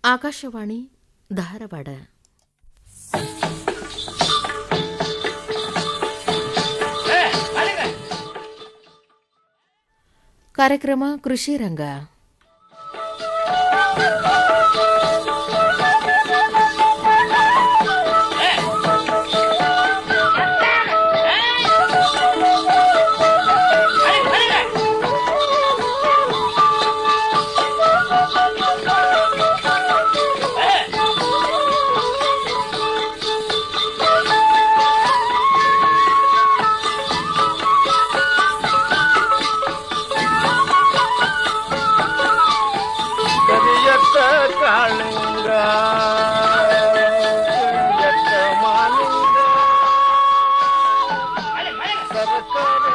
ಆಕಾಶವಾಣಿ ಧಾರವಾಡ ಕಾರ್ಯಕ್ರಮ ಕೃಷಿ ರಂಗ ಕರಿಯತ್ತ ಕಾಳಿಂಗ ಕರಿಯತ್ತ ಮಾಲಿಂಗ ಸರಕಾರ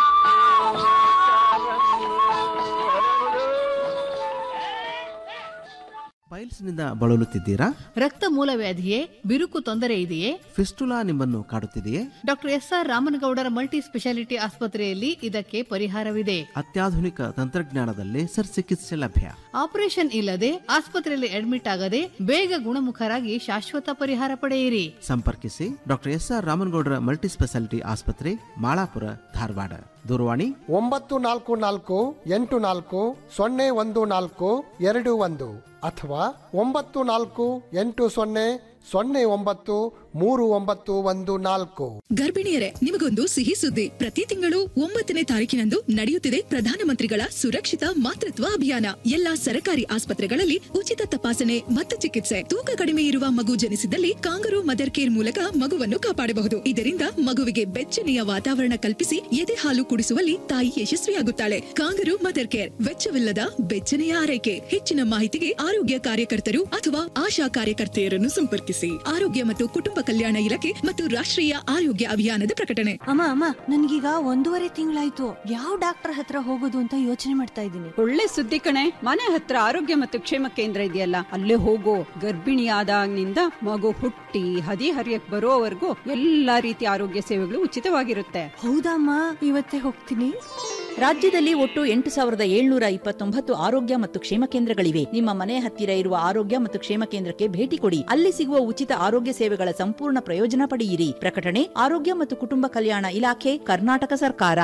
ಪೈಲ್ಸ್ನಿಂದ ಬಳಲುತ್ತಿದ್ದೀರಾ ರಕ್ತ ಮೂಲವ್ಯಾಧಿಯೇ ಬಿರುಕು ತೊಂದರೆ ಇದೆಯೇ ಫಿಸ್ಟುಲಾ ನಿಮ್ಮನ್ನು ಕಾಡುತ್ತಿದೆಯೇ doctor S R Ramanagoudar multi speciality ಆಸ್ಪತ್ರೆಯಲ್ಲಿ ಇದಕ್ಕೆ ಪರಿಹಾರವಿದೆ ಅತ್ಯಾಧುನಿಕ ತಂತ್ರಜ್ಞಾನದಲ್ಲಿ ಚಿಕಿತ್ಸೆ ಲಭ್ಯ ಆಪರೇಷನ್ ಇಲ್ಲದೆ ಆಸ್ಪತ್ರೆಯಲ್ಲಿ ಅಡ್ಮಿಟ್ ಆಗದೆ ಬೇಗ ಗುಣಮುಖರಾಗಿ ಶಾಶ್ವತ ಪರಿಹಾರ ಪಡೆಯಿರಿ ಸಂಪರ್ಕಿಸಿ doctor S R Ramanagoudar multi speciality ಆಸ್ಪತ್ರೆ ಮಾಳಾಪುರ ಧಾರವಾಡ ದೂರವಾಣಿ ಒಂಬತ್ತು ನಾಲ್ಕು ನಾಲ್ಕು ಎಂಟು ನಾಲ್ಕು ಸೊನ್ನೆ ಒಂದು ನಾಲ್ಕು ಎರಡು ಒಂದು ಅಥವಾ ಒಂಬತ್ತು ನಾಲ್ಕು ಎಂಟು ಸೊನ್ನೆ ಸೊನ್ನೆ ಒಂಬತ್ತು ಮೂರು ಒಂಬತ್ತು ಒಂದು ನಾಲ್ಕು ಗರ್ಭಿಣಿಯರೇ ನಿಮಗೊಂದು ಸಿಹಿ ಸುದ್ದಿ ಪ್ರತಿ ತಿಂಗಳು ಒಂಬತ್ತನೇ ತಾರೀಕಿನಂದು ನಡೆಯುತ್ತಿದೆ ಪ್ರಧಾನಮಂತ್ರಿಗಳ ಸುರಕ್ಷಿತ ಮಾತೃತ್ವ ಅಭಿಯಾನ ಎಲ್ಲಾ ಸರಕಾರಿ ಆಸ್ಪತ್ರೆಗಳಲ್ಲಿ ಉಚಿತ ತಪಾಸಣೆ ಮತ್ತು ಚಿಕಿತ್ಸೆ ತೂಕ ಕಡಿಮೆ ಇರುವ ಮಗು ಜನಿಸಿದಲ್ಲಿ ಕಾಂಗರು ಮದರ್ ಕೇರ್ ಮೂಲಕ ಮಗುವನ್ನು ಕಾಪಾಡಬಹುದು ಇದರಿಂದ ಮಗುವಿಗೆ ಬೆಚ್ಚನೆಯ ವಾತಾವರಣ ಕಲ್ಪಿಸಿ ಎದೆ ಹಾಲು ಕುಡಿಸುವಲ್ಲಿ ತಾಯಿ ಯಶಸ್ವಿಯಾಗುತ್ತಾಳೆ ಕಾಂಗರು ಮದರ್ ಕೇರ್ ವೆಚ್ಚವಿಲ್ಲದ ಬೆಚ್ಚನೆಯ ಆರೈಕೆ ಹೆಚ್ಚಿನ ಮಾಹಿತಿಗೆ ಆರೋಗ್ಯ ಕಾರ್ಯಕರ್ತರು ಅಥವಾ ಆಶಾ ಕಾರ್ಯಕರ್ತೆಯರನ್ನು ಸಂಪರ್ಕಿಸಿ ಆರೋಗ್ಯ ಮತ್ತು ಕುಟುಂಬ ಕಲ್ಯಾಣ ಇಲಾಖೆ ಮತ್ತು ರಾಷ್ಟ್ರೀಯ ಆರೋಗ್ಯ ಅಭಿಯಾನದ ಪ್ರಕಟಣೆ ಅಮ್ಮ ಅಮ್ಮ ನನ್ಗೀಗ ಒಂದೂವರೆ ತಿಂಗಳಾಯ್ತು ಯಾವ ಡಾಕ್ಟರ್ ಹತ್ರ ಹೋಗೋದು ಅಂತ ಯೋಚನೆ ಮಾಡ್ತಾ ಇದ್ದೀನಿ ಒಳ್ಳೆ ಸುದ್ದಿ ಕಣೆ ಮನೆ ಹತ್ರ ಆರೋಗ್ಯ ಮತ್ತು ಕ್ಷೇಮ ಕೇಂದ್ರ ಇದೆಯಲ್ಲ ಅಲ್ಲೇ ಹೋಗೋ ಗರ್ಭಿಣಿಯಾದಾಗಿನಿಂದ ಮಗು ಹುಟ್ಟಿ ಹದಿ ಹರಿಯಕ್ ಬರೋವರೆಗೂ ಎಲ್ಲಾ ರೀತಿಯ ಆರೋಗ್ಯ ಸೇವೆಗಳು ಉಚಿತವಾಗಿರುತ್ತೆ ಹೌದಮ್ಮ ಇವತ್ತೇ ಹೋಗ್ತೀನಿ ರಾಜ್ಯದಲ್ಲಿ ಒಟ್ಟು ಎಂಟು ಸಾವಿರದ ಏಳ್ನೂರ ಇಪ್ಪತ್ತೊಂಬತ್ತು ಆರೋಗ್ಯ ಮತ್ತು ಕ್ಷೇಮ ಕೇಂದ್ರಗಳಿವೆ ನಿಮ್ಮ ಮನೆ ಹತ್ತಿರ ಇರುವ ಆರೋಗ್ಯ ಮತ್ತು ಕ್ಷೇಮ ಕೇಂದ್ರಕ್ಕೆ ಭೇಟಿ ಕೊಡಿ ಅಲ್ಲಿ ಸಿಗುವ ಉಚಿತ ಆರೋಗ್ಯ ಸೇವೆಗಳ ಸಂಪೂರ್ಣ ಪ್ರಯೋಜನ ಪಡೆಯಿರಿ ಪ್ರಕಟಣೆ ಆರೋಗ್ಯ ಮತ್ತು ಕುಟುಂಬ ಕಲ್ಯಾಣ ಇಲಾಖೆ ಕರ್ನಾಟಕ ಸರ್ಕಾರ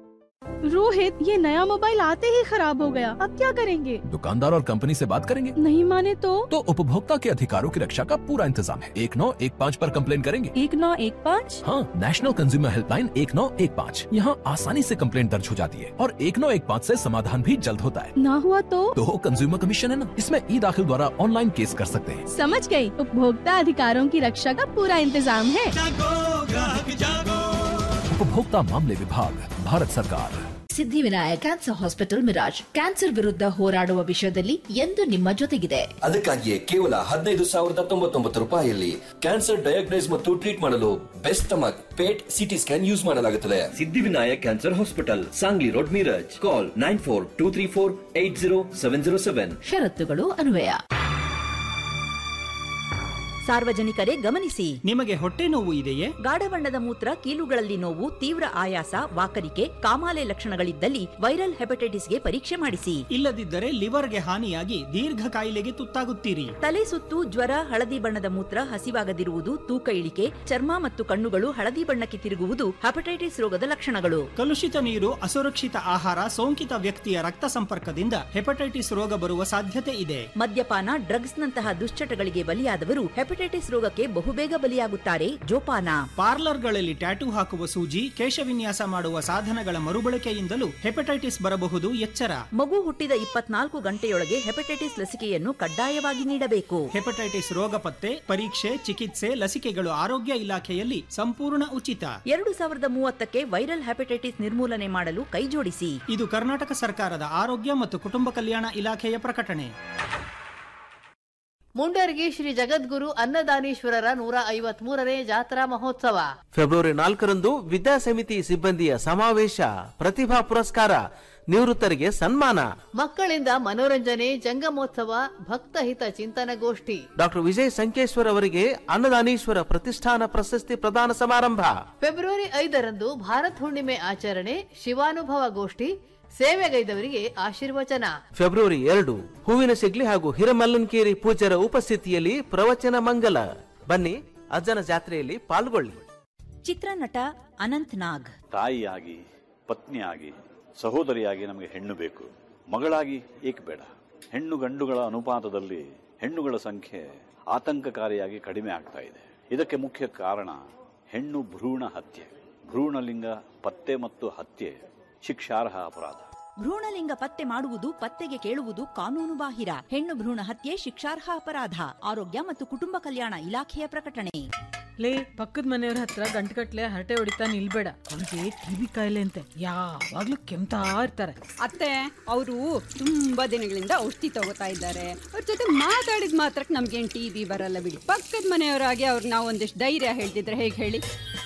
रोहित ये नया मोबाइल आते ही खराब हो गया अब क्या करेंगे दुकानदार और कंपनी से बात करेंगे नहीं माने तो तो उपभोक्ता के अधिकारों की रक्षा का पूरा इंतजाम है एक नौ एक पाँच आरोप कम्प्लेन करेंगे एक नौ एक पाँच हाँ नेशनल कंज्यूमर हेल्पलाइन एक नौ एक पाँच यहाँ आसानी से कम्प्लेन दर्ज हो जाती है और एक नौ एक पाँच ऐसी समाधान भी जल्द होता है ना हुआ तो तो कंज्यूमर कमीशन है ना इसमें ई दाखिल द्वारा ऑनलाइन केस कर सकते हैं समझ गई उपभोक्ता अधिकारों की रक्षा का पूरा इंतजाम है उपभोक्ता मामले विभाग भारत सरकार Siddhivinayak cancer hospital Miraj cancer ವಿರುದ್ಧ ಹೋರಾಡುವ ವಿಷಯದಲ್ಲಿ ಎಂದು ನಿಮ್ಮ ಜೊತೆಗಿದೆ ಅದಕ್ಕಾಗಿಯೇ ಕೇವಲ ಹದಿನೈದು ಸಾವಿರದ ತೊಂಬತ್ತೊಂಬತ್ತು ರೂಪಾಯಿಯಲ್ಲಿ ಕ್ಯಾನ್ಸರ್ ಡಯಾಗ್ನೈಸ್ ಮತ್ತು ಟ್ರೀಟ್ ಮಾಡಲು best stomach PET CT scan use ಮಾಡಲಾಗುತ್ತದೆ Siddhivinayak cancer hospital Sangli road Miraj call nine four two three four eight zero seven zero seven ಷರತ್ತುಗಳು ಅನ್ವಯ ಸಾರ್ವಜನಿಕರೇ ಗಮನಿಸಿ ನಿಮಗೆ ಹೊಟ್ಟೆ ನೋವು ಇದೆಯೇ ಗಾಢ ಬಣ್ಣದ ಮೂತ್ರ ಕೀಲುಗಳಲ್ಲಿ ನೋವು ತೀವ್ರ ಆಯಾಸ ವಾಕರಿಕೆ ಕಾಮಾಲೆ ಲಕ್ಷಣಗಳಿದ್ದಲ್ಲಿ ವೈರಲ್ ಹೆಪಟೈಟಿಸ್ಗೆ ಪರೀಕ್ಷೆ ಮಾಡಿಸಿ ಇಲ್ಲದಿದ್ದರೆ ಲಿವರ್ಗೆ ಹಾನಿಯಾಗಿ ದೀರ್ಘ ಕಾಯಿಲೆಗೆ ತುತ್ತಾಗುತ್ತೀರಿ ತಲೆ ಸುತ್ತು ಜ್ವರ ಹಳದಿ ಬಣ್ಣದ ಮೂತ್ರ ಹಸಿವಾಗದಿರುವುದು ತೂಕ ಇಳಿಕೆ ಚರ್ಮ ಮತ್ತು ಕಣ್ಣುಗಳು ಹಳದಿ ಬಣ್ಣಕ್ಕೆ ತಿರುಗುವುದು ಹೆಪಟೈಟಿಸ್ ರೋಗದ ಲಕ್ಷಣಗಳು ಕಲುಷಿತ ನೀರು ಅಸುರಕ್ಷಿತ ಆಹಾರ ಸೋಂಕಿತ ವ್ಯಕ್ತಿಯ ರಕ್ತ ಸಂಪರ್ಕದಿಂದ ಹೆಪಟೈಟಿಸ್ ರೋಗ ಬರುವ ಸಾಧ್ಯತೆ ಇದೆ ಮದ್ಯಪಾನ ಡ್ರಗ್ಸ್ ನಂತಹ ದುಶ್ಚಟಗಳಿಗೆ ಬಲಿಯಾದವರು ಹೆಪಟೈಟಿಸ್ ರೋಗಕ್ಕೆ ಬಹುಬೇಗ ಬಲಿಯಾಗುತ್ತಾರೆ ಜೋಪಾನ ಪಾರ್ಲರ್ಗಳಲ್ಲಿ ಟ್ಯಾಟೂ ಹಾಕುವ ಸೂಜಿ ಕೇಶವಿನ್ಯಾಸ ಮಾಡುವ ಸಾಧನಗಳ ಮರುಬಳಕೆಯಿಂದಲೂ ಹೆಪಟೈಟಿಸ್ ಬರಬಹುದು ಎಚ್ಚರ ಮಗು ಹುಟ್ಟಿದ ಇಪ್ಪತ್ನಾಲ್ಕು ಗಂಟೆಯೊಳಗೆ ಹೆಪಟೈಟಿಸ್ ಲಸಿಕೆಯನ್ನು ಕಡ್ಡಾಯವಾಗಿ ನೀಡಬೇಕು ಹೆಪಟೈಟಿಸ್ ರೋಗ ಪತ್ತೆ ಪರೀಕ್ಷೆ ಚಿಕಿತ್ಸೆ ಲಸಿಕೆಗಳು ಆರೋಗ್ಯ ಇಲಾಖೆಯಲ್ಲಿ ಸಂಪೂರ್ಣ ಉಚಿತ ಎರಡು ಸಾವಿರದ ಮೂವತ್ತಕ್ಕೆ ವೈರಲ್ ಹೆಪಟೈಟಿಸ್ ನಿರ್ಮೂಲನೆ ಮಾಡಲು ಕೈಜೋಡಿಸಿ ಇದು ಕರ್ನಾಟಕ ಸರ್ಕಾರದ ಆರೋಗ್ಯ ಮತ್ತು ಕುಟುಂಬ ಕಲ್ಯಾಣ ಇಲಾಖೆಯ ಪ್ರಕಟಣೆ ಮುಂಡರ್ಗಿ ಶ್ರೀ ಜಗದ್ಗುರು ಅನ್ನದಾನೀಶ್ವರರ ನೂರ ಐವತ್ ಮೂರನೇ ಜಾತ್ರಾ ಮಹೋತ್ಸವ ಫೆಬ್ರವರಿ ನಾಲ್ಕರಂದು ವಿದ್ಯಾ ಸಮಿತಿ ಸಿಬ್ಬಂದಿಯ ಸಮಾವೇಶ ಪ್ರತಿಭಾ ಪುರಸ್ಕಾರ ನಿವೃತ್ತರಿಗೆ ಸನ್ಮಾನ ಮಕ್ಕಳಿಂದ ಮನೋರಂಜನೆ ಜಂಗಮೋತ್ಸವ ಭಕ್ತಹಿತ ಚಿಂತನಗೋಷ್ಠಿ ಡಾಕ್ಟರ್ ವಿಜಯ್ ಸಂಕೇಶ್ವರ್ ಅವರಿಗೆ ಅನ್ನದಾನೀಶ್ವರ ಪ್ರತಿಷ್ಠಾನ ಪ್ರಶಸ್ತಿ ಪ್ರದಾನ ಸಮಾರಂಭ ಫೆಬ್ರವರಿ ಐದರಂದು ಭಾರತ್ ಹುಣ್ಣಿಮೆ ಆಚರಣೆ ಶಿವಾನುಭವ ಗೋಷ್ಠಿ ಸೇವೆಗೈದವರಿಗೆ ಆಶೀರ್ವಚನ ಫೆಬ್ರವರಿ ಎರಡು ಹೂವಿನ ಸಿಗ್ಲಿ ಹಾಗೂ ಹಿರಮಲ್ಲನ್ಕೇರಿ ಪೂಜ್ಯರ ಉಪಸ್ಥಿತಿಯಲ್ಲಿ ಪ್ರವಚನ ಮಂಗಲ ಬನ್ನಿ ಅಜ್ಜನ ಜಾತ್ರೆಯಲ್ಲಿ ಪಾಲ್ಗೊಳ್ಳಿ ಚಿತ್ರನಟ ಅನಂತ್ ನಾಗ್ ತಾಯಿಯಾಗಿ ಪತ್ನಿಯಾಗಿ ಸಹೋದರಿಯಾಗಿ ನಮಗೆ ಹೆಣ್ಣು ಬೇಕು ಮಗಳಾಗಿ ಏಕೆ ಬೇಡ ಹೆಣ್ಣು ಗಂಡುಗಳ ಅನುಪಾತದಲ್ಲಿ ಹೆಣ್ಣುಗಳ ಸಂಖ್ಯೆ ಆತಂಕಕಾರಿಯಾಗಿ ಕಡಿಮೆ ಆಗ್ತಾ ಇದೆ ಇದಕ್ಕೆ ಮುಖ್ಯ ಕಾರಣ ಹೆಣ್ಣು ಭ್ರೂಣ ಹತ್ಯೆ ಭ್ರೂಣಲಿಂಗ ಪತ್ತೆ ಮತ್ತು ಹತ್ಯೆ ಶಿಕ್ಷಾರ್ಹ ಅಪರಾಧ ಭ್ರೂಣಲಿಂಗ ಪತ್ತೆ ಮಾಡುವುದು ಪತ್ತೆಗೆ ಕೇಳುವುದು ಕಾನೂನು ಬಾಹಿರ ಹೆಣ್ಣು ಭ್ರೂಣ ಹತ್ಯೆ ಶಿಕ್ಷಾರ್ಹ ಅಪರಾಧ ಆರೋಗ್ಯ ಮತ್ತು ಕುಟುಂಬ ಕಲ್ಯಾಣ ಇಲಾಖೆಯ ಪ್ರಕಟಣೆ ಲೇ ಪಕ್ಕದ ಮನೆಯವ್ರ ಹತ್ರ ಗಂಟುಗಟ್ಲೆ ಹರಟೆ ಹೊಡಿತಾ ನಿಲ್ಬೇಡ ಅವ್ರಿಗೆ ಟಿವಿ ಕಾಯಿಲೆ ಅಂತೆ ಯಾವಾಗ್ಲೂ ಕೆಮ್ತಾ ಇರ್ತಾರೆ ಅತ್ತೆ ಅವರು ತುಂಬಾ ದಿನಗಳಿಂದ ಔಷಧಿ ತಗೋತಾ ಇದ್ದಾರೆ ಅವ್ರ ಜೊತೆ ಮಾತಾಡಿದ ಮಾತ್ರಕ್ಕೆ ನಮ್ಗೇನ್ ಟಿ ಬಿ ಬರಲ್ಲ ಬಿಡಿ ಪಕ್ಕದ ಮನೆಯವರಾಗಿ ಅವ್ರು ನಾವು ಒಂದಿಷ್ಟು ಧೈರ್ಯ ಹೇಳ್ತಿದ್ರೆ ಹೇಗೆ ಹೇಳಿ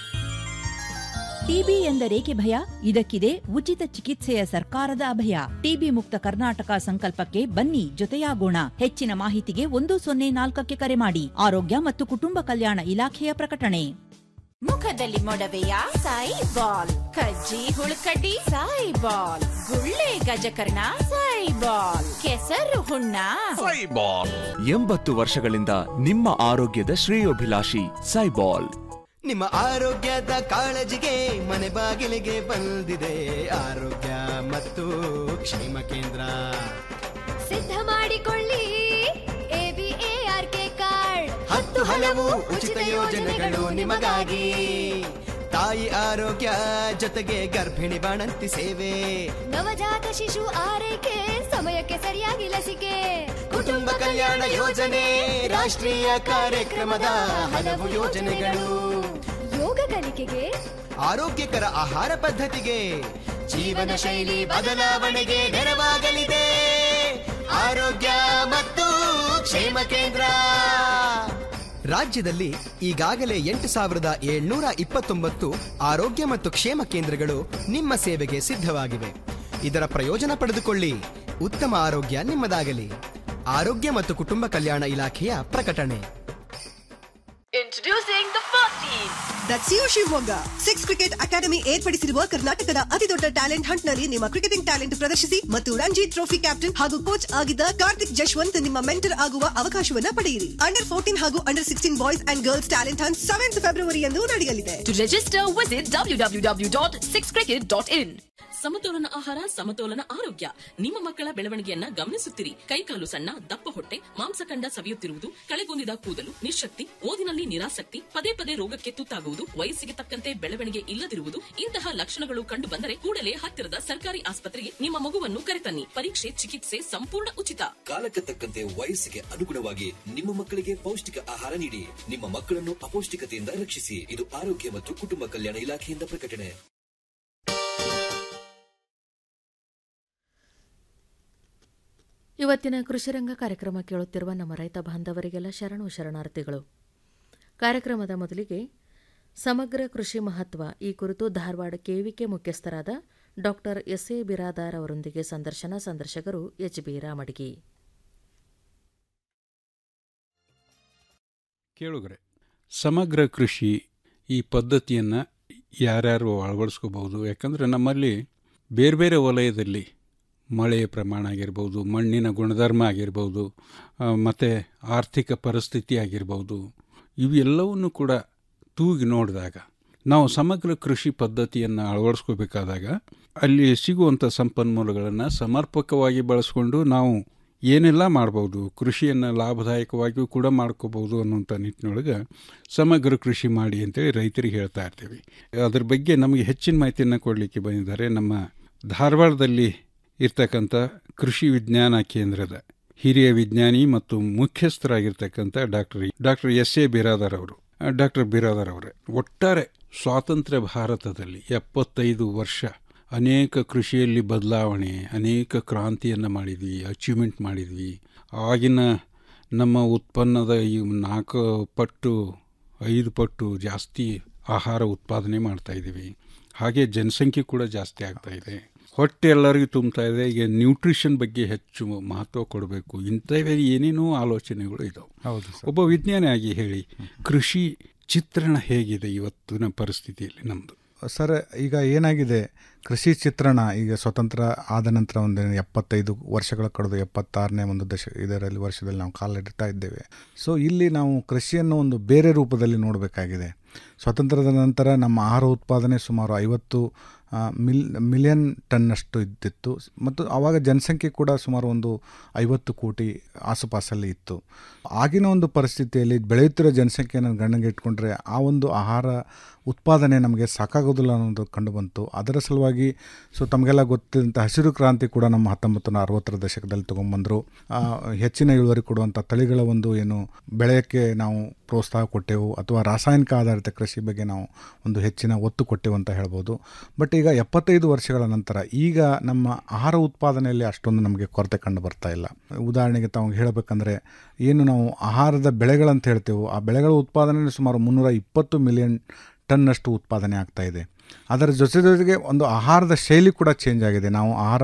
ಟಿಬಿ ಎಂದರೇಕೆ ಭಯ ಇದಕ್ಕಿದೆ ಉಚಿತ ಚಿಕಿತ್ಸೆಯ ಸರ್ಕಾರದ ಅಭಯ ಟಿಬಿ ಮುಕ್ತ ಕರ್ನಾಟಕ ಸಂಕಲ್ಪಕ್ಕೆ ಬನ್ನಿ ಜೊತೆಯಾಗೋಣ ಹೆಚ್ಚಿನ ಮಾಹಿತಿಗೆ ಒಂದು ಸೊನ್ನೆ ನಾಲ್ಕಕ್ಕೆ ಕರೆ ಮಾಡಿ ಆರೋಗ್ಯ ಮತ್ತು ಕುಟುಂಬ ಕಲ್ಯಾಣ ಇಲಾಖೆಯ ಪ್ರಕಟಣೆ ಮುಖದಲ್ಲಿ ಮೊಡವೆಯ ಸಾಯಿ ಬಾಲ್ ಕಜ್ಜಿ ಹುಳುಕಡ್ಡಿ ಸಾಯಿ ಬಾಲ್ ಗುಳ್ಳೆ ಗಜಕರ್ಣ ಸಾಯಿ ಬಾಲ್ ಕೆಸರು ಹುಣ್ಣ ಸೈಬಾಲ್ ಎಂಬತ್ತು ವರ್ಷಗಳಿಂದ ನಿಮ್ಮ ಆರೋಗ್ಯದ ಶ್ರೇಯೋಭಿಲಾಷಿ ಸೈಬಾಲ್ ನಿಮ್ಮ ಆರೋಗ್ಯದ ಕಾಳಜಿಗೆ ಮನೆ ಬಾಗಿಲಿಗೆ ಬಂದಿದೆ ಆರೋಗ್ಯ ಮತ್ತು ಕ್ಷೇಮ ಕೇಂದ್ರ ಸಿದ್ಧ ಮಾಡಿಕೊಳ್ಳಿ ಎಬಿಎಆರ್ಕೆ ಕಾರ್ಡ್ ಹತ್ತು ಹಲವು ಉಚಿತ ಯೋಜನೆಗಳು ನಿಮಗಾಗಿ ತಾಯಿ ಆರೋಗ್ಯ ಜೊತೆಗೆ ಗರ್ಭಿಣಿ ಬಾಣಂತಿ ಸೇವೆ ನವಜಾತ ಶಿಶು ಆರೈಕೆ ಸಮಯಕ್ಕೆ ಸರಿಯಾಗಿ ಲಸಿಕೆ ಕುಟುಂಬ ಕಲ್ಯಾಣ ಯೋಜನೆ ರಾಷ್ಟ್ರೀಯ ಕಾರ್ಯಕ್ರಮದ ಹಲವು ಯೋಜನೆಗಳು ಯೋಗ ಕಲಿಕೆಗೆ ಆರೋಗ್ಯಕರ ಆಹಾರ ಪದ್ಧತಿಗೆ ಜೀವನ ಶೈಲಿ ಬದಲಾವಣೆಗೆ ನೆರವಾಗಲಿದೆ ಆರೋಗ್ಯ ಮತ್ತು ಕ್ಷೇಮ ಕೇಂದ್ರ ರಾಜ್ಯದಲ್ಲಿ ಈಗಾಗಲೇ ಎಂಟು ಸಾವಿರದ ಏಳ್ನೂರ ಇಪ್ಪತ್ತೊಂಬತ್ತು ಆರೋಗ್ಯ ಮತ್ತು ಕ್ಷೇಮ ಕೇಂದ್ರಗಳು ನಿಮ್ಮ ಸೇವೆಗೆ ಸಿದ್ಧವಾಗಿವೆ ಇದರ ಪ್ರಯೋಜನ ಪಡೆದುಕೊಳ್ಳಿ ಉತ್ತಮ ಆರೋಗ್ಯ ನಿಮ್ಮದಾಗಲಿ ಆರೋಗ್ಯ ಮತ್ತು ಕುಟುಂಬ ಕಲ್ಯಾಣ ಇಲಾಖೆಯ ಪ್ರಕಟಣೆ Introducing the 14th. ದಟ್ಸಿಯೋ ಶಿವಮೊಗ್ಗ ಸಿಕ್ಸ್ ಕ್ರಿಕೆಟ್ ಅಕಾಡೆಮಿ ಏರ್ಪಡಿಸಿರುವ ಕರ್ನಾಟಕದ ಅತಿದೊಡ್ಡ ಟ್ಯಾಲೆಂಟ್ ಹಂಟ್ ನಲ್ಲಿ ನಿಮ್ಮ ಕ್ರಿಕೆಟಿಂಗ್ ಟ್ಯಾಲೆಂಟ್ ಪ್ರದರ್ಶಿಸಿ ಮತ್ತು ರಂಜಿ ಟ್ರೋಫಿ ಕ್ಯಾಪ್ಟನ್ ಹಾಗೂ ಕೋಚ್ ಆಗಿದ್ದ ಕಾರ್ತಿಕ್ ಜಶ್ವಂತ್ ನಿಮ್ಮ ಮೆಂಟರ್ ಆಗುವ ಅವಕಾಶವನ್ನ ಪಡೆಯಿರಿ ಅಂಡರ್ ಫೋರ್ಟೀನ್ ಹಾಗೂ under sixteen boys and girls talent hunt seventh ಫೆಬ್ರವರಿಯಂದು ನಡೆಯಲಿದೆ To register, visit www.sixcricket.in. ಸಮತೋಲನ ಆಹಾರ ಸಮತೋಲನ ಆರೋಗ್ಯ ನಿಮ್ಮ ಮಕ್ಕಳ ಬೆಳವಣಿಗೆಯನ್ನ ಗಮನಿಸುತ್ತಿರಿ ಕೈಕಾಲು ಸಣ್ಣ ದಪ್ಪ ಹೊಟ್ಟೆ ಮಾಂಸಖಂಡ ಸವಿಯುತ್ತಿರುವುದು ಕಳೆಗುಂದಿದ ಕೂದಲು ನಿಶಕ್ತಿ ಓದಿನಲ್ಲಿ ನಿರಾಸಕ್ತಿ ಪದೇ ಪದೇ ರೋಗಕ್ಕೆ ತುತ್ತಾಗುವುದು ವಯಸ್ಸಿಗೆ ತಕ್ಕಂತೆ ಬೆಳವಣಿಗೆ ಇಲ್ಲದಿರುವುದು ಇಂತಹ ಲಕ್ಷಣಗಳು ಕಂಡು ಬಂದರೆ ಕೂಡಲೇ ಹತ್ತಿರದ ಸರ್ಕಾರಿ ಆಸ್ಪತ್ರೆಗೆ ನಿಮ್ಮ ಮಗುವನ್ನು ಕರೆತನ್ನಿ ಪರೀಕ್ಷೆ ಚಿಕಿತ್ಸೆ ಸಂಪೂರ್ಣ ಉಚಿತ ಕಾಲಕ್ಕೆ ತಕ್ಕಂತೆ ವಯಸ್ಸಿಗೆ ಅನುಗುಣವಾಗಿ ನಿಮ್ಮ ಮಕ್ಕಳಿಗೆ ಪೌಷ್ಟಿಕ ಆಹಾರ ನೀಡಿ ನಿಮ್ಮ ಮಕ್ಕಳನ್ನು ಅಪೌಷ್ಟಿಕತೆಯಿಂದ ರಕ್ಷಿಸಿ ಇದು ಆರೋಗ್ಯ ಮತ್ತು ಕುಟುಂಬ ಕಲ್ಯಾಣ ಇಲಾಖೆಯಿಂದ ಪ್ರಕಟಣೆ ಇವತ್ತಿನ ಕೃಷಿರಂಗ ಕಾರ್ಯಕ್ರಮ ಕೇಳುತ್ತಿರುವ ನಮ್ಮ ರೈತ ಬಾಂಧವರಿಗೆಲ್ಲ ಶರಣು ಶರಣಾರ್ಥಿಗಳು ಕಾರ್ಯಕ್ರಮದ ಮೊದಲಿಗೆ ಸಮಗ್ರ ಕೃಷಿ ಮಹತ್ವ ಈ ಕುರಿತು ಧಾರವಾಡ ಕೆವಿಕೆ ಮುಖ್ಯಸ್ಥರಾದ ಡಾಕ್ಟರ್ ಎಸ್ ಎ ಬಿರಾದಾರ್ ಅವರೊಂದಿಗೆ ಸಂದರ್ಶನ ಸಂದರ್ಶಕರು ಎಚ್ ಬಿ ರಾಮಡ್ಗಿ ಕೇಳುಗರೆ ಸಮಗ್ರ ಕೃಷಿ ಈ ಪದ್ಧತಿಯನ್ನು ಯಾರ್ಯಾರು ಅಳವಡಿಸ್ಕೋಬಹುದು ಯಾಕಂದರೆ ನಮ್ಮಲ್ಲಿ ಬೇರೆ ಬೇರೆ ವಲಯದಲ್ಲಿ ಮಳೆಯ ಪ್ರಮಾಣ ಆಗಿರ್ಬೋದು ಮಣ್ಣಿನ ಗುಣಧರ್ಮ ಆಗಿರ್ಬೋದು ಮತ್ತು ಆರ್ಥಿಕ ಪರಿಸ್ಥಿತಿ ಆಗಿರ್ಬೋದು ಇವೆಲ್ಲವನ್ನು ಕೂಡ ತೂಗಿ ನೋಡಿದಾಗ ನಾವು ಸಮಗ್ರ ಕೃಷಿ ಪದ್ಧತಿಯನ್ನು ಅಳವಡಿಸ್ಕೋಬೇಕಾದಾಗ ಅಲ್ಲಿ ಸಿಗುವಂಥ ಸಂಪನ್ಮೂಲಗಳನ್ನು ಸಮರ್ಪಕವಾಗಿ ಬಳಸ್ಕೊಂಡು ನಾವು ಏನೆಲ್ಲ ಮಾಡ್ಬೋದು ಕೃಷಿಯನ್ನು ಲಾಭದಾಯಕವಾಗಿಯೂ ಕೂಡ ಮಾಡ್ಕೋಬೋದು ಅನ್ನುವಂಥ ನಿಟ್ಟಿನೊಳಗೆ ಸಮಗ್ರ ಕೃಷಿ ಮಾಡಿ ಅಂತೇಳಿ ರೈತರಿಗೆ ಹೇಳ್ತಾ ಇರ್ತೀವಿ ಅದ್ರ ಬಗ್ಗೆ ನಮಗೆ ಹೆಚ್ಚಿನ ಮಾಹಿತಿಯನ್ನು ಕೊಡಲಿಕ್ಕೆ ಬಂದಿದ್ದಾರೆ ನಮ್ಮ ಧಾರವಾಡದಲ್ಲಿ ಇರ್ತಕ್ಕಂಥ ಕೃಷಿ ವಿಜ್ಞಾನ ಕೇಂದ್ರದ ಹಿರಿಯ ವಿಜ್ಞಾನಿ ಮತ್ತು ಮುಖ್ಯಸ್ಥರಾಗಿರ್ತಕ್ಕಂಥ doctor doctor S A Biradar ಅವರು ಡಾಕ್ಟರ್ ಬಿರಾದರ್ ಅವರೇ ಒಟ್ಟಾರೆ ಸ್ವಾತಂತ್ರ್ಯ ಭಾರತದಲ್ಲಿ ಎಪ್ಪತ್ತೈದು ವರ್ಷ ಅನೇಕ ಕೃಷಿಯಲ್ಲಿ ಬದಲಾವಣೆ ಅನೇಕ ಕ್ರಾಂತಿಯನ್ನು ಮಾಡಿದ್ವಿ ಅಚೀವ್ಮೆಂಟ್ ಮಾಡಿದ್ವಿ ಆಗಿನ ನಮ್ಮ ಉತ್ಪನ್ನದ ಈ ನಾಲ್ಕು ಪಟ್ಟು ಐದು ಪಟ್ಟು ಜಾಸ್ತಿ ಆಹಾರ ಉತ್ಪಾದನೆ ಮಾಡ್ತಾ ಇದ್ದೀವಿ ಹಾಗೆ ಜನಸಂಖ್ಯೆ ಕೂಡ ಜಾಸ್ತಿ ಆಗ್ತಾ ಇದೆ ಹೊಟ್ಟೆ ಎಲ್ಲರಿಗೂ ತುಂಬ್ತಾ ಇದೆ ಈಗ ನ್ಯೂಟ್ರಿಷನ್ ಬಗ್ಗೆ ಹೆಚ್ಚು ಮಹತ್ವ ಕೊಡಬೇಕು ಇಂಥವೇ ಏನೇನೋ ಆಲೋಚನೆಗಳು ಇದಾವೆ ಹೌದು ಒಬ್ಬ ವಿಜ್ಞಾನಿಯಾಗಿ ಹೇಳಿ ಕೃಷಿ ಚಿತ್ರಣ ಹೇಗಿದೆ ಇವತ್ತಿನ ಪರಿಸ್ಥಿತಿಯಲ್ಲಿ ನಮ್ಮದು ಸರ್ ಈಗ ಏನಾಗಿದೆ ಕೃಷಿ ಚಿತ್ರಣ ಈಗ ಸ್ವತಂತ್ರ ಆದ ನಂತರ ಒಂದು ಎಪ್ಪತ್ತೈದು ವರ್ಷಗಳ ಕಳೆದು ಎಪ್ಪತ್ತಾರನೇ ಒಂದು ದಶ ಇದರಲ್ಲಿ ವರ್ಷದಲ್ಲಿ ನಾವು ಕಾಲಿಡ್ತಾ ಇದ್ದೇವೆ ಸೊ ಇಲ್ಲಿ ನಾವು ಕೃಷಿಯನ್ನು ಒಂದು ಬೇರೆ ರೂಪದಲ್ಲಿ ನೋಡಬೇಕಾಗಿದೆ ಸ್ವಾತಂತ್ರ್ಯದ ನಂತರ ನಮ್ಮ ಆಹಾರ ಉತ್ಪಾದನೆ ಸುಮಾರು ಐವತ್ತು ಆ, ಮಿಲ್ ಮಿಲಿಯನ್ ಟನ್ನಷ್ಟು ಇದ್ದಿತ್ತು ಮತ್ತು ಆವಾಗ ಜನಸಂಖ್ಯೆ ಕೂಡ ಸುಮಾರು ಒಂದು ಐವತ್ತು ಕೋಟಿ ಆಸುಪಾಸಲ್ಲಿ ಇತ್ತು ಆಗಿನ ಒಂದು ಪರಿಸ್ಥಿತಿಯಲ್ಲಿ ಬೆಳೆಯುತ್ತಿರೋ ಜನಸಂಖ್ಯೆಯನ್ನು ಗಣನೆಗೆ ಇಟ್ಕೊಂಡ್ರೆ ಆ ಒಂದು ಆಹಾರ ಉತ್ಪಾದನೆ ನಮಗೆ ಸಾಕಾಗೋದಿಲ್ಲ ಅನ್ನೋದು ಕಂಡುಬಂತು ಅದರ ಸಲುವಾಗಿ ಸೊ ತಮಗೆಲ್ಲ ಗೊತ್ತಿದ್ದಂಥ ಹಸಿರು ಕ್ರಾಂತಿ ಕೂಡ ನಮ್ಮ ಹತ್ತೊಂಬತ್ತು ನೂರ ಅರವತ್ತರ ದಶಕದಲ್ಲಿ ತೊಗೊಂಬಂದರು ಹೆಚ್ಚಿನ ಇಳುವರಿ ಕೊಡುವಂಥ ತಳಿಗಳ ಒಂದು ಏನು ಬೆಳೆಯೋಕ್ಕೆ ನಾವು ಪ್ರೋತ್ಸಾಹ ಕೊಟ್ಟೆವು ಅಥವಾ ರಾಸಾಯನಿಕ ಆಧಾರಿತ ಕೃಷಿ ಬಗ್ಗೆ ನಾವು ಒಂದು ಹೆಚ್ಚಿನ ಒತ್ತು ಕೊಟ್ಟೆವು ಅಂತ ಹೇಳ್ಬೋದು ಬಟ್ ಈಗ ಎಪ್ಪತ್ತೈದು ವರ್ಷಗಳ ನಂತರ ಈಗ ನಮ್ಮ ಆಹಾರ ಉತ್ಪಾದನೆಯಲ್ಲಿ ಅಷ್ಟೊಂದು ನಮಗೆ ಕೊರತೆ ಕಂಡು ಬರ್ತಾ ಇಲ್ಲ ಉದಾಹರಣೆಗೆ ತಾವು ಹೇಳಬೇಕಂದ್ರೆ ಏನು ನಾವು ಆಹಾರದ ಬೆಳೆಗಳಂತ ಹೇಳ್ತೇವೆ ಆ ಬೆಳೆಗಳ ಉತ್ಪಾದನೆ ಸುಮಾರು ಮುನ್ನೂರ ಇಪ್ಪತ್ತು ಮಿಲಿಯನ್ ಟನ್ನಷ್ಟು ಉತ್ಪಾದನೆ ಆಗ್ತಾ ಇದೆ ಅದರ ಜೊತೆ ಜೊತೆಗೆ ಒಂದು ಆಹಾರದ ಶೈಲಿ ಕೂಡ ಚೇಂಜ್ ಆಗಿದೆ ನಾವು ಆಹಾರ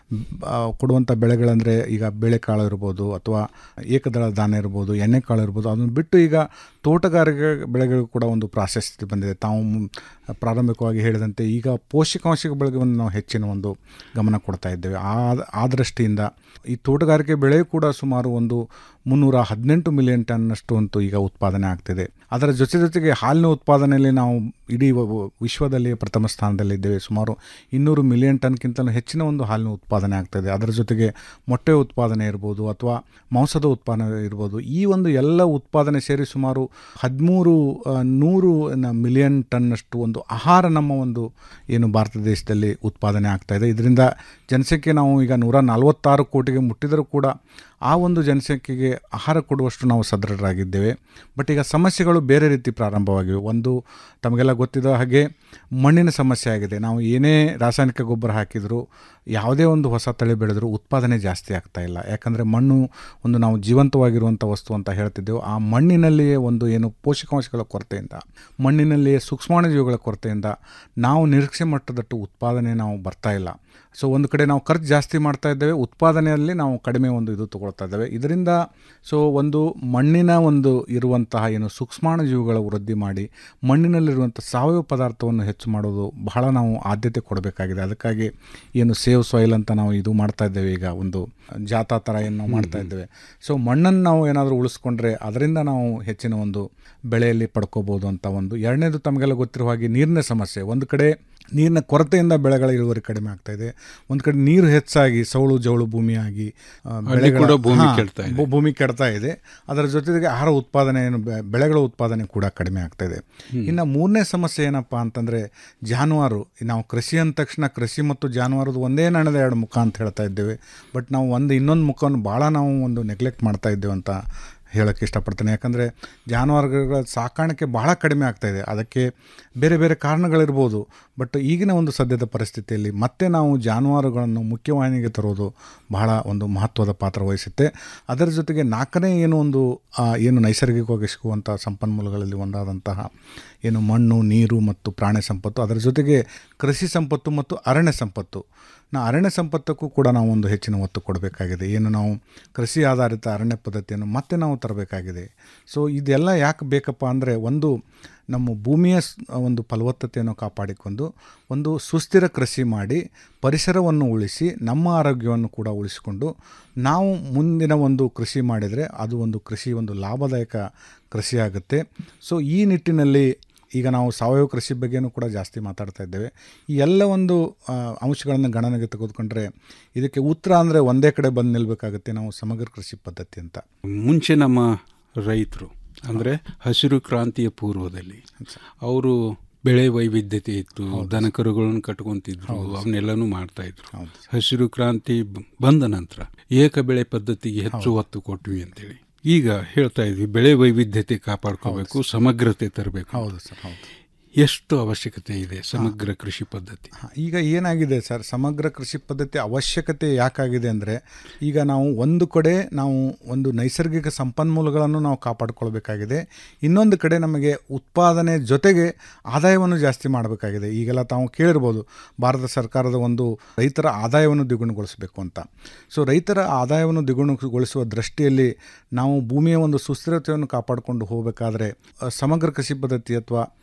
ಆ, ಕೊಡುವಂಥ ಬೆಳೆಗಳಂದರೆ ಈಗ ಬೇಳೆಕಾಳು ಇರ್ಬೋದು ಅಥವಾ ಏಕದಳ ಧಾನ್ಯ ಇರ್ಬೋದು ಎಣ್ಣೆಕಾಳು ಇರ್ಬೋದು ಅದನ್ನು ಬಿಟ್ಟು ಈಗ ತೋಟಗಾರಿಕೆ ಬೆಳೆಗಳು ಕೂಡ ಒಂದು ಪ್ರಾಶಸ್ತ್ಯ ಬಂದಿದೆ ತಾವು ಮು- ಪ್ರಾರಂಭಿಕವಾಗಿ ಹೇಳಿದಂತೆ ಈಗ ಪೋಷಕಾಂಶಗಳ ಬೆಳೆಗೆ ಒಂದು ನಾವು ಹೆಚ್ಚಿನ ಒಂದು ಗಮನ ಕೊಡ್ತಾ ಇದ್ದೇವೆ ಆ ಆ ದೃಷ್ಟಿಯಿಂದ ಈ ತೋಟಗಾರಿಕೆ ಬೆಳೆ ಕೂಡ ಸುಮಾರು ಒಂದು ಮುನ್ನೂರ ಹದಿನೆಂಟು ಮಿಲಿಯನ್ ಟನ್ನಷ್ಟು ಅಂತೂ ಈಗ ಉತ್ಪಾದನೆ ಆಗ್ತಿದೆ ಅದರ ಜೊತೆ ಜೊತೆಗೆ ಹಾಲಿನ ಉತ್ಪಾದನೆಯಲ್ಲಿ ನಾವು ಇಡೀ ವ- ವ- ವಿಶ್ವದಲ್ಲಿ ಪ್ರಥಮ ಸ್ಥಾನದಲ್ಲಿದ್ದೇವೆ ಸುಮಾರು ಇನ್ನೂರು ಮಿಲಿಯನ್ ಟನ್ಗಿಂತಲೂ ಹೆಚ್ಚಿನ ಒಂದು ಹಾಲಿನ ಉತ್ಪಾದನೆ ಆಗ್ತಾಯಿದೆ ಅದರ ಜೊತೆಗೆ ಮೊಟ್ಟೆ ಉತ್ಪಾದನೆ ಇರ್ಬೋದು ಅಥವಾ ಮಾಂಸದ ಉತ್ಪಾದನೆ ಇರ್ಬೋದು ಈ ಒಂದು ಎಲ್ಲ ಉತ್ಪಾದನೆ ಸೇರಿ ಸುಮಾರು ಹದಿಮೂರು ನೂರು ನ- ಮಿಲಿಯನ್ ಟನ್ನಷ್ಟು ಒಂದು ಆಹಾರ ನಮ್ಮ ಒಂದು ಏನು ಭಾರತ ದೇಶದಲ್ಲಿ ಉತ್ಪಾದನೆ ಆಗ್ತಾ ಇದೆ ಇದರಿಂದ ಜನಸಂಖ್ಯೆ ನಾವು ಈಗ ನೂರ ನಲವತ್ತಾರು ಕೋಟಿಗೆ ಮುಟ್ಟಿದರೂ ಕೂಡ ಆ ಒಂದು ಜನಸಂಖ್ಯೆಗೆ ಆಹಾರ ಕೊಡುವಷ್ಟು ನಾವು ಸದೃಢರಾಗಿದ್ದೇವೆ ಬಟ್ ಈಗ ಸಮಸ್ಯೆಗಳು ಬೇರೆ ರೀತಿ ಪ್ರಾರಂಭವಾಗಿವೆ ಒಂದು ತಮಗೆಲ್ಲ ಗೊತ್ತಿದ್ದ ಹಾಗೆ ಮಣ್ಣಿನ ಸಮಸ್ಯೆ ಆಗಿದೆ ನಾವು ಏನೇ ರಾಸಾಯನಿಕ ಗೊಬ್ಬರ ಹಾಕಿದರೂ ಯಾವುದೇ ಒಂದು ಹೊಸ ತಳಿ ಬೆಳೆದರೂ ಉತ್ಪಾದನೆ ಜಾಸ್ತಿ ಆಗ್ತಾ ಇಲ್ಲ ಯಾಕಂದರೆ ಮಣ್ಣು ಒಂದು ನಾವು ಜೀವಂತವಾಗಿರುವಂಥ ವಸ್ತು ಅಂತ ಹೇಳ್ತಿದ್ದೆವು ಆ ಮಣ್ಣಿನಲ್ಲಿಯೇ ಒಂದು ಏನು ಪೋಷಕಾಂಶಗಳ ಕೊರತೆಯಿಂದ ಮಣ್ಣಿನಲ್ಲಿಯೇ ಸೂಕ್ಷ್ಮಾಣುಜೀವಿಗಳ ಕೊರತೆಯಿಂದ ನಾವು ನಿರೀಕ್ಷೆ ಮಟ್ಟದಟ್ಟು ಉತ್ಪಾದನೆ ನಾವು ಬರ್ತಾ ಇಲ್ಲ ಸೊ ಒಂದು ಕಡೆ ನಾವು ಖರ್ಚು ಜಾಸ್ತಿ ಮಾಡ್ತಾ ಇದ್ದೇವೆ ಉತ್ಪಾದನೆಯಲ್ಲಿ ನಾವು ಕಡಿಮೆ ಒಂದು ಇದು ತಗೊಳ್ತಾ ಇದ್ದೇವೆ ಇದರಿಂದ ಸೊ ಒಂದು ಮಣ್ಣಿನ ಒಂದು ಇರುವಂತಹ ಏನು ಸೂಕ್ಷ್ಮಾಣು ಜೀವಿಗಳ ವೃದ್ಧಿ ಮಾಡಿ ಮಣ್ಣಿನಲ್ಲಿರುವಂಥ ಸಾವಯವ ಪದಾರ್ಥವನ್ನು ಹೆಚ್ಚು ಮಾಡೋದು ಬಹಳ ನಾವು ಆದ್ಯತೆ ಕೊಡಬೇಕಾಗಿದೆ ಅದಕ್ಕಾಗಿ ಏನು ಸೇವ್ ಸಾಯಿಲ್ ಅಂತ ನಾವು ಇದು ಮಾಡ್ತಾ ಇದ್ದೇವೆ ಈಗ ಒಂದು ಜಾತಾ ಥರ ಏನು ನಾವು ಮಾಡ್ತಾ ಇದ್ದೇವೆ ಸೊ ಮಣ್ಣನ್ನು ನಾವು ಏನಾದರೂ ಉಳಿಸ್ಕೊಂಡ್ರೆ ಅದರಿಂದ ನಾವು ಹೆಚ್ಚಿನ ಒಂದು ಬೆಳೆಯಲ್ಲಿ ಪಡ್ಕೋಬೋದು ಅಂತ ಒಂದು ಎರಡನೇದು ತಮಗೆಲ್ಲ ಗೊತ್ತಿರುವ ಹಾಗೆ ನೀರಿನ ಸಮಸ್ಯೆ ಒಂದು ಕಡೆ ನೀರಿನ ಕೊರತೆಯಿಂದ ಬೆಳೆಗಳ ಇಳುವರಿ ಕಡಿಮೆ ಆಗ್ತಾ ಇದೆ ಒಂದು ಕಡೆ ನೀರು ಹೆಚ್ಚಾಗಿ ಸೌಳು ಜೌಳು ಭೂಮಿಯಾಗಿ ಆ, ಅಲ್ಲಿ ಬೆಳೆಗಳ- ಕೂಡ ಭೂಮಿ ಹಾ, ಕೆಡ್ತಾ ಇದೆ. ಭೂ- ಭೂಮಿ ಕೆಡ್ತಾ ಇದೆ ಅದರ ಜೊತೆಗೆ ಆಹಾರ ಉತ್ಪಾದನೆ ಏನು ಬೆ- ಬೆಳೆಗಳ ಉತ್ಪಾದನೆ ಕೂಡ ಕಡಿಮೆ ಆಗ್ತಾ ಇದೆ ಇನ್ನು ಮೂರನೇ ಸಮಸ್ಯೆ ಏನಪ್ಪ ಅಂತಂದರೆ ಜಾನುವಾರು ನಾವು ಕೃಷಿ ಅಂದ ತಕ್ಷಣ ಕೃಷಿ ಮತ್ತು ಜಾನುವಾರದು ಒಂದೇ ನಾಣ್ಯದ ಎರಡು ಮುಖ ಅಂತ ಹೇಳ್ತಾ ಇದ್ದೇವೆ ಬಟ್ ನಾವು ಒಂದು ಇನ್ನೊಂದು ಮುಖವನ್ನು ಭಾಳ ನಾವು ಒಂದು ನೆಗ್ಲೆಕ್ಟ್ ಮಾಡ್ತಾ ಇದ್ದೇವೆ ಅಂತ ಹೇಳೋಕ್ಕೆ ಇಷ್ಟಪಡ್ತೇನೆ ಯಾಕಂದರೆ ಜಾನುವಾರುಗಳ ಸಾಕಾಣಿಕೆ ಬಹಳ ಕಡಿಮೆ ಆಗ್ತಾಯಿದೆ ಅದಕ್ಕೆ ಬೇರೆ ಬೇರೆ ಕಾರಣಗಳಿರ್ಬೋದು ಬಟ್ ಈಗಿನ ಒಂದು ಸದ್ಯದ ಪರಿಸ್ಥಿತಿಯಲ್ಲಿ ಮತ್ತೆ ನಾವು ಜಾನುವಾರುಗಳನ್ನು ಮುಖ್ಯವಾಹಿನಿಗೆ ತರೋದು ಬಹಳ ಒಂದು ಮಹತ್ವದ ಪಾತ್ರ ವಹಿಸುತ್ತೆ ಅದರ ಜೊತೆಗೆ ನಾಲ್ಕನೇ ಏನು ಒಂದು ಆ, ಏನು ನೈಸರ್ಗಿಕವಾಗಿ ಸಿಗುವಂಥ ಸಂಪನ್ಮೂಲಗಳಲ್ಲಿ ಒಂದಾದಂತಹ ಏನು ಮಣ್ಣು ನೀರು ಮತ್ತು ಪ್ರಾಣಿ ಸಂಪತ್ತು ಅದರ ಜೊತೆಗೆ ಕೃಷಿ ಸಂಪತ್ತು ಮತ್ತು ಅರಣ್ಯ ಸಂಪತ್ತು ನಾ ಅರಣ್ಯ ಸಂಪತ್ತಕ್ಕೂ ಕೂಡ ನಾವು ಒಂದು ಹೆಚ್ಚಿನ ಒತ್ತು ಕೊಡಬೇಕಾಗಿದೆ ಏನು ನಾವು ಕೃಷಿ ಆಧಾರಿತ ಅರಣ್ಯ ಪದ್ಧತಿಯನ್ನು ಮತ್ತೆ ನಾವು ತರಬೇಕಾಗಿದೆ ಸೊ ಇದೆಲ್ಲ ಯಾಕೆ ಬೇಕಪ್ಪ ಅಂದರೆ ಒಂದು ನಮ್ಮ ಭೂಮಿಯ ಸ್- ಒಂದು ಫಲವತ್ತತೆಯನ್ನು ಕಾಪಾಡಿಕೊಂಡು ಒಂದು ಸುಸ್ಥಿರ ಕೃಷಿ ಮಾಡಿ ಪರಿಸರವನ್ನು ಉಳಿಸಿ ನಮ್ಮ ಆರೋಗ್ಯವನ್ನು ಕೂಡ ಉಳಿಸಿಕೊಂಡು ನಾವು ಮುಂದಿನ ಒಂದು ಕೃಷಿ ಮಾಡಿದರೆ ಅದು ಒಂದು ಕೃಷಿ ಒಂದು ಲಾಭದಾಯಕ ಕೃಷಿ ಆಗುತ್ತೆ ಸೊ ಈ ನಿಟ್ಟಿನಲ್ಲಿ ಈಗ ನಾವು ಸಾವಯವ ಕೃಷಿ ಬಗ್ಗೆನೂ ಕೂಡ ಜಾಸ್ತಿ ಮಾತಾಡ್ತಾ ಇದ್ದೇವೆ ಈ ಎಲ್ಲ ಒಂದು ಆ, ಅಂಶಗಳನ್ನು ಗಣನೆಗೆ ತೆಗೆದುಕೊಂಡ್ರೆ ಇದಕ್ಕೆ ಉತ್ತರ ಅಂದರೆ ಒಂದೇ ಕಡೆ ಬಂದು ನಿಲ್ಲಬೇಕಾಗುತ್ತೆ ನಾವು ಸಮಗ್ರ ಕೃಷಿ ಪದ್ಧತಿ ಅಂತ ಮುಂಚೆ ನಮ್ಮ ರೈತರು ಅಂದರೆ ಹಸಿರು ಕ್ರಾಂತಿಯ ಪೂರ್ವದಲ್ಲಿ ಅವರು ಬೆಳೆ ವೈವಿಧ್ಯತೆ ಇತ್ತು ದನ ಕರುಗಳನ್ನು ಕಟ್ಕೊಂತಿದ್ರು ಅವನ್ನೆಲ್ಲನೂ ಮಾಡ್ತಾ ಇದ್ರು ಹಸಿರು ಕ್ರಾಂತಿ ಬ- ಬಂದ ನಂತರ ಏಕ ಬೆಳೆ ಪದ್ಧತಿಗೆ ಹೆಚ್ಚು ಒತ್ತು ಕೊಟ್ವಿ ಅಂತೇಳಿ ಈಗ ಹೇಳ್ತಾ ಇದ್ವಿ ಬೆಳೆ ವೈವಿಧ್ಯತೆ ಕಾಪಾಡ್ಕೋಬೇಕು ಸಮಗ್ರತೆ ತರಬೇಕು ಹೌದು ಸರ್ ಹೌದು ಎಷ್ಟು ಅವಶ್ಯಕತೆ ಇದೆ ಸಮಗ್ರ ಕೃಷಿ ಪದ್ಧತಿ ಈಗ ಏನಾಗಿದೆ ಸರ್ ಸಮಗ್ರ ಕೃಷಿ ಪದ್ಧತಿ ಅವಶ್ಯಕತೆ ಯಾಕಾಗಿದೆ ಅಂದರೆ ಈಗ ನಾವು ಒಂದು ಕಡೆ ನಾವು ಒಂದು ನೈಸರ್ಗಿಕ ಸಂಪನ್ಮೂಲಗಳನ್ನು ನಾವು ಕಾಪಾಡಿಕೊಳ್ಬೇಕಾಗಿದೆ ಇನ್ನೊಂದು ಕಡೆ ನಮಗೆ ಉತ್ಪಾದನೆ ಜೊತೆಗೆ ಆದಾಯವನ್ನು ಜಾಸ್ತಿ ಮಾಡಬೇಕಾಗಿದೆ ಈಗೆಲ್ಲ ತಾವು ಕೇಳಿರ್ಬೋದು ಭಾರತ ಸರ್ಕಾರದ ಒಂದು ರೈತರ ಆದಾಯವನ್ನು ದ್ವಿಗುಣಗೊಳಿಸಬೇಕು ಅಂತ ಸೊ ರೈತರ ಆದಾಯವನ್ನು ದ್ವಿಗುಣಗೊಳಿಸುವ ದೃಷ್ಟಿಯಲ್ಲಿ ನಾವು ಭೂಮಿಯ ಒಂದು ಸುಸ್ಥಿರತೆಯನ್ನು ಕಾಪಾಡಿಕೊಂಡು ಹೋಗಬೇಕಾದ್ರೆ ಅ, ಸಮಗ್ರ ಕೃಷಿ ಪದ್ಧತಿ ಅಥವಾ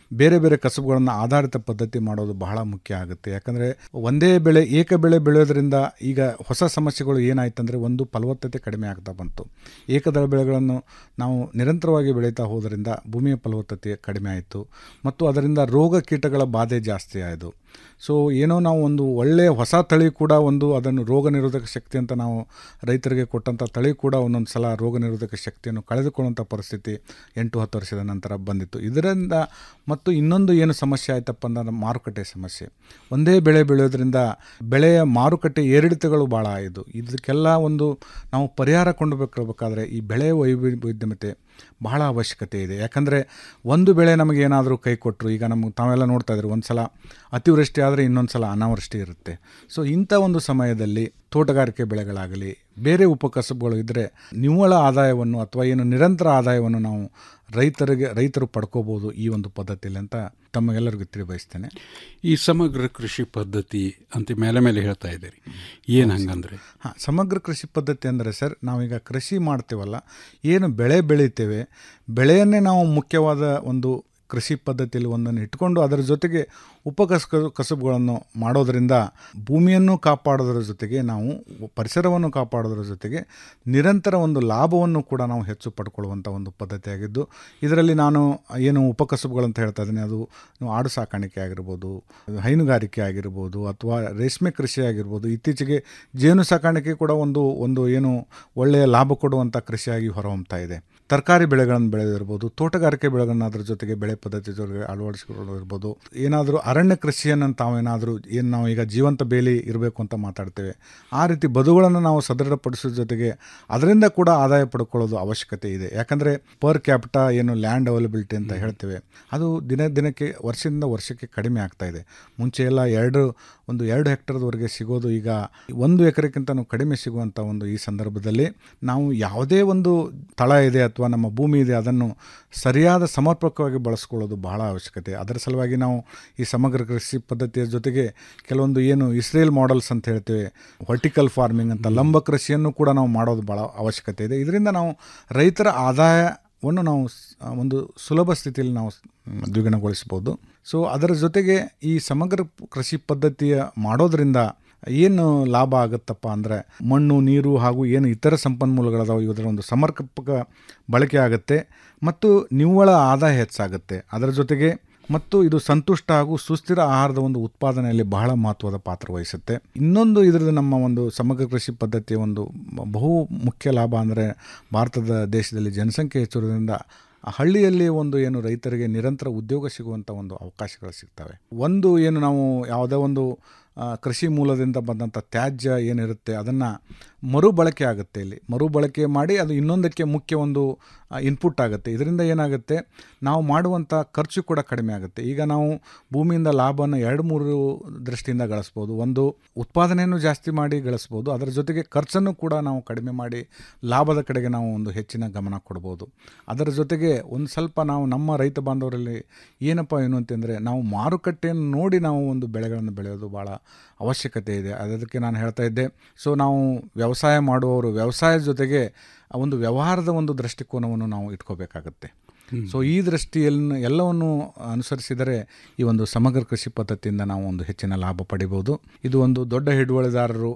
ಬೇರೆ ಬೇರೆ ಕಸುಬುಗಳನ್ನು ಆಧಾರಿತ ಪದ್ಧತಿ ಮಾಡೋದು ಬಹಳ ಮುಖ್ಯ ಆಗುತ್ತೆ ಯಾಕಂದರೆ ಒಂದೇ ಬೆಳೆ ಏಕ ಬೆಳೆ ಬೆಳೆಯೋದ್ರಿಂದ ಈಗ ಹೊಸ ಸಮಸ್ಯೆಗಳು ಏನಾಯ್ತಂದರೆ ಒಂದು ಫಲವತ್ತತೆ ಕಡಿಮೆ ಆಗ್ತಾ ಬಂತು ಏಕದಳ ಬೆಳೆಗಳನ್ನು ನಾವು ನಿರಂತರವಾಗಿ ಬೆಳೀತಾ ಹೋದ್ರಿಂದ ಭೂಮಿಯ ಫಲವತ್ತತೆ ಕಡಿಮೆ ಆಯಿತು ಮತ್ತು ಅದರಿಂದ ರೋಗ ಕೀಟಗಳ ಬಾಧೆ ಜಾಸ್ತಿ ಆಯಿತು ಸೊ ಏನೋ ನಾವು ಒಂದು ಒಳ್ಳೆಯ ಹೊಸ ತಳಿ ಕೂಡ ಒಂದು ಅದನ್ನು ರೋಗ ನಿರೋಧಕ ಶಕ್ತಿ ಅಂತ ನಾವು ರೈತರಿಗೆ ಕೊಟ್ಟಂಥ ತಳಿ ಕೂಡ ಒಂದೊಂದು ಸಲ ರೋಗ ನಿರೋಧಕ ಶಕ್ತಿಯನ್ನು ಕಳೆದುಕೊಳ್ಳುವಂಥ ಪರಿಸ್ಥಿತಿ ಎಂಟು ಹತ್ತು ವರ್ಷದ ನಂತರ ಬಂದಿತ್ತು ಇದರಿಂದ ಮತ್ತು ಇನ್ನೊಂದು ಏನು ಸಮಸ್ಯೆ ಆಯ್ತಪ್ಪ ಅಂದ್ರೆ ಮಾರುಕಟ್ಟೆ ಸಮಸ್ಯೆ ಒಂದೇ ಬೆಳೆ ಬೆಳೆಯೋದ್ರಿಂದ ಬೆಳೆಯ ಮಾರುಕಟ್ಟೆ ಏರಿಳಿತಗಳು ಭಾಳ ಆಯಿತು ಇದಕ್ಕೆಲ್ಲ ಒಂದು ನಾವು ಪರಿಹಾರ ಕೊಂಡುಬೇಕಿರಬೇಕಾದ್ರೆ ಈ ಬೆಳೆ ವೈವಿಧ್ಯಮತೆ ಬಹಳ ಅವಶ್ಯಕತೆ ಇದೆ ಯಾಕಂದರೆ ಒಂದು ಬೆಳೆ ನಮಗೆ ಏನಾದರೂ ಕೈ ಕೊಟ್ಟರು ಈಗ ನಮಗೆ ತಾವೆಲ್ಲ ನೋಡ್ತಾ ಇದ್ರಿ ಒಂದು ಸಲ ಅತಿವೃಷ್ಟಿ ಆದರೆ ಇನ್ನೊಂದು ಸಲ ಅನಾವೃಷ್ಟಿ ಇರುತ್ತೆ ಸೊ ಇಂಥ ಒಂದು ಸಮಯದಲ್ಲಿ ತೋಟಗಾರಿಕೆ ಬೆಳೆಗಳಾಗಲಿ ಬೇರೆ ಉಪಕಸಬುಗಳು ಇದ್ದರೆ ನಿವ್ವಳ ಆದಾಯವನ್ನು ಅಥವಾ ಏನು ನಿರಂತರ ಆದಾಯವನ್ನು ನಾವು ರೈತರಿಗೆ ರೈತರು ಪಡ್ಕೋಬೋದು ಈ ಒಂದು ಪದ್ಧತಿಯಲ್ಲಿ ಅಂತ ತಮಗೆಲ್ಲರಿಗೂ ತಿಳಿಬಯಸ್ತೇನೆ ಈ ಸಮಗ್ರ ಕೃಷಿ ಪದ್ಧತಿ ಅಂತ ಮೇಲೆ ಮೇಲೆ ಹೇಳ್ತಾ ಇದ್ದೀರಿ ಏನು ಹಂಗಂದ್ರೆ ಹಾಂ ಸಮಗ್ರ ಕೃಷಿ ಪದ್ಧತಿ ಅಂದರೆ ಸರ್ ನಾವೀಗ ಕೃಷಿ ಮಾಡ್ತೀವಲ್ಲ ಏನು ಬೆಳೆ ಬೆಳಿತೇವೆ ಬೆಳೆಯನ್ನೇ ನಾವು ಮುಖ್ಯವಾದ ಒಂದು ಕೃಷಿ ಪದ್ಧತಿಯಲ್ಲಿ ಒಂದನ್ನು ಇಟ್ಕೊಂಡು ಅದರ ಜೊತೆಗೆ ಉಪಕಸ ಕಸುಬುಗಳನ್ನು ಮಾಡೋದರಿಂದ ಭೂಮಿಯನ್ನು ಕಾಪಾಡೋದ್ರ ಜೊತೆಗೆ ನಾವು ಪರಿಸರವನ್ನು ಕಾಪಾಡೋದ್ರ ಜೊತೆಗೆ ನಿರಂತರ ಒಂದು ಲಾಭವನ್ನು ಕೂಡ ನಾವು ಹೆಚ್ಚು ಪಡ್ಕೊಳ್ಳುವಂಥ ಒಂದು ಪದ್ಧತಿಯಾಗಿದ್ದು ಇದರಲ್ಲಿ ನಾನು ಏನು ಉಪಕಸುಬುಗಳಂತ ಹೇಳ್ತಾ ಇದ್ದೀನಿ ಅದು ಆಡು ಸಾಕಾಣಿಕೆ ಆಗಿರ್ಬೋದು ಹೈನುಗಾರಿಕೆ ಆಗಿರ್ಬೋದು ಅಥವಾ ರೇಷ್ಮೆ ಕೃಷಿ ಆಗಿರ್ಬೋದು ಇತ್ತೀಚೆಗೆ ಜೇನು ಸಾಕಾಣಿಕೆ ಕೂಡ ಒಂದು ಒಂದು ಏನು ಒಳ್ಳೆಯ ಲಾಭ ಕೊಡುವಂಥ ಕೃಷಿಯಾಗಿ ಹೊರಹೊಮ್ತಾ ಇದೆ ತರಕಾರಿ ಬೆಳೆಗಳನ್ನು ಬೆಳೆದಿರ್ಬೋದು ತೋಟಗಾರಿಕೆ ಬೆಳೆಗಳನ್ನು ಅದ್ರ ಜೊತೆಗೆ ಬೆಳೆ ಪದ್ಧತಿ ಜೊತೆಗೆ ಅಳವಡಿಸಿಕೊಳ್ಳೋದಿರ್ಬೋದು ಏನಾದರೂ ಅರಣ್ಯ ಕೃಷಿಯನ್ನು ತಾವೇನಾದರೂ ಏನು ನಾವು ಈಗ ಜೀವಂತ ಬೇಲಿ ಇರಬೇಕು ಅಂತ ಮಾತಾಡ್ತೇವೆ ಆ ರೀತಿ ಬದುಗಳನ್ನು ನಾವು ಸದೃಢಪಡಿಸೋ ಜೊತೆಗೆ ಅದರಿಂದ ಕೂಡ ಆದಾಯ ಪಡ್ಕೊಳ್ಳೋದು ಅವಶ್ಯಕತೆ ಇದೆ ಯಾಕಂದರೆ ಪರ್ ಕ್ಯಾಪಿಟ ಏನು ಲ್ಯಾಂಡ್ ಅವೈಲಬಿಲಿಟಿ ಅಂತ ಹೇಳ್ತೇವೆ ಅದು ದಿನ ದಿನಕ್ಕೆ ವರ್ಷದಿಂದ ವರ್ಷಕ್ಕೆ ಕಡಿಮೆ ಆಗ್ತಾ ಇದೆ ಮುಂಚೆ ಎಲ್ಲ ಎರಡು ಒಂದು ಎರಡು ಹೆಕ್ಟರ್ದವರೆಗೆ ಸಿಗೋದು ಈಗ ಒಂದು ಎಕರೆಗಿಂತನೂ ಕಡಿಮೆ ಸಿಗುವಂಥ ಒಂದು ಈ ಸಂದರ್ಭದಲ್ಲಿ ನಾವು ಯಾವುದೇ ಒಂದು ತಳ ಇದೆ ಅಥವಾ ನಮ್ಮ ಭೂಮಿ ಇದೆ ಅದನ್ನು ಸರಿಯಾದ ಸಮರ್ಪಕವಾಗಿ ಬಳಸ್ಕೊಳ್ಳೋದು ಬಹಳ ಅವಶ್ಯಕತೆ ಅದರ ಸಲುವಾಗಿ ನಾವು ಈ ಸಮಗ್ರ ಕೃಷಿ ಪದ್ಧತಿಯ ಜೊತೆಗೆ ಕೆಲವೊಂದು ಏನು ಇಸ್ರೇಲ್ ಮಾಡೆಲ್ಸ್ ಅಂತ ಹೇಳ್ತೇವೆ ವರ್ಟಿಕಲ್ ಫಾರ್ಮಿಂಗ್ ಅಂತ ಲಂಬ ಕೃಷಿಯನ್ನು ಕೂಡ ನಾವು ಮಾಡೋದು ಭಾಳ ಅವಶ್ಯಕತೆ ಇದೆ ಇದರಿಂದ ನಾವು ರೈತರ ಆದಾಯವನ್ನು ನಾವು ಒಂದು ಸುಲಭ ಸ್ಥಿತಿಯಲ್ಲಿ ನಾವು ದ್ವಿಗುಣಗೊಳಿಸ್ಬೋದು ಸೊ ಅದರ ಜೊತೆಗೆ ಈ ಸಮಗ್ರ ಕೃಷಿ ಪದ್ಧತಿಯ ಮಾಡೋದರಿಂದ ಏನು ಲಾಭ ಆಗುತ್ತಪ್ಪ ಅಂದರೆ ಮಣ್ಣು ನೀರು ಹಾಗೂ ಏನು ಇತರ ಸಂಪನ್ಮೂಲಗಳದಾವೆ ಇದರ ಒಂದು ಸಮರ್ಪಕ ಬಳಕೆ ಆಗುತ್ತೆ ಮತ್ತು ನಿವ್ವಳ ಆದಾಯ ಹೆಚ್ಚಾಗುತ್ತೆ ಅದರ ಜೊತೆಗೆ ಮತ್ತು ಇದು ಸಂತುಷ್ಟ ಹಾಗೂ ಸುಸ್ಥಿರ ಆಹಾರದ ಒಂದು ಉತ್ಪಾದನೆಯಲ್ಲಿ ಬಹಳ ಮಹತ್ವದ ಪಾತ್ರ ವಹಿಸುತ್ತೆ ಇನ್ನೊಂದು ಇದರದ್ದು ನಮ್ಮ ಒಂದು ಸಮಗ್ರ ಕೃಷಿ ಪದ್ಧತಿಯ ಒಂದು ಬಹು ಮುಖ್ಯ ಲಾಭ ಅಂದರೆ ಭಾರತದ ದೇಶದಲ್ಲಿ ಜನಸಂಖ್ಯೆ ಹೆಚ್ಚಿರೋದ್ರಿಂದ ಹಳ್ಳಿಯಲ್ಲಿ ಒಂದು ಏನು ರೈತರಿಗೆ ನಿರಂತರ ಉದ್ಯೋಗ ಸಿಗುವಂಥ ಒಂದು ಅವಕಾಶಗಳು ಸಿಗ್ತವೆ ಒಂದು ಏನು ನಾವು ಯಾವುದೇ ಒಂದು ಕೃಷಿ ಮೂಲದಿಂದ ಬಂದಂಥ ತ್ಯಾಜ್ಯ ಏನಿರುತ್ತೆ ಅದನ್ನು ಮರುಬಳಕೆ ಆಗುತ್ತೆ ಇಲ್ಲಿ ಮರುಬಳಕೆ ಮಾಡಿ ಅದು ಇನ್ನೊಂದಕ್ಕೆ ಮುಖ್ಯ ಒಂದು ಇನ್ಪುಟ್ ಆಗುತ್ತೆ ಇದರಿಂದ ಏನಾಗುತ್ತೆ ನಾವು ಮಾಡುವಂಥ ಖರ್ಚು ಕೂಡ ಕಡಿಮೆ ಆಗುತ್ತೆ ಈಗ ನಾವು ಭೂಮಿಯಿಂದ ಲಾಭವನ್ನು ಎರಡು ಮೂರು ದೃಷ್ಟಿಯಿಂದ ಗಳಿಸ್ಬೋದು ಒಂದು ಉತ್ಪಾದನೆಯನ್ನು ಜಾಸ್ತಿ ಮಾಡಿ ಗಳಿಸ್ಬೋದು ಅದರ ಜೊತೆಗೆ ಖರ್ಚನ್ನು ಕೂಡ ನಾವು ಕಡಿಮೆ ಮಾಡಿ ಲಾಭದ ಕಡೆಗೆ ನಾವು ಒಂದು ಹೆಚ್ಚಿನ ಗಮನ ಕೊಡ್ಬೋದು ಅದರ ಜೊತೆಗೆ ಒಂದು ಸ್ವಲ್ಪ ನಾವು ನಮ್ಮ ರೈತ ಬಾಂಧವರಲ್ಲಿ ಏನಪ್ಪ ಏನು ಅಂತಂದರೆ ನಾವು ಮಾರುಕಟ್ಟೆಯನ್ನು ನೋಡಿ ನಾವು ಒಂದು ಬೆಳೆಗಳನ್ನು ಬೆಳೆಯೋದು ಭಾಳ ಅವಶ್ಯಕತೆ ಇದೆ ಅದಕ್ಕೆ ನಾನು ಹೇಳ್ತಾ ಇದ್ದೆ ಸೊ ನಾವು ವ್ಯವಸಾಯ ಮಾಡುವವರು ವ್ಯವಸಾಯದ ಜೊತೆಗೆ ಒಂದು ವ್ಯವಹಾರದ ಒಂದು ದೃಷ್ಟಿಕೋನವನ್ನು ನಾವು ಇಟ್ಕೋಬೇಕಾಗತ್ತೆ ಸೊ ಈ ದೃಷ್ಟಿಯಲ್ಲಿ ಎಲ್ಲವನ್ನು ಅನುಸರಿಸಿದರೆ ಈ ಒಂದು ಸಮಗ್ರ ಕೃಷಿ ಪದ್ಧತಿಯಿಂದ ನಾವು ಒಂದು ಹೆಚ್ಚಿನ ಲಾಭ ಪಡಿಬೋದು ಇದು ಒಂದು ದೊಡ್ಡ ಹಿಡುವಳಿದಾರರು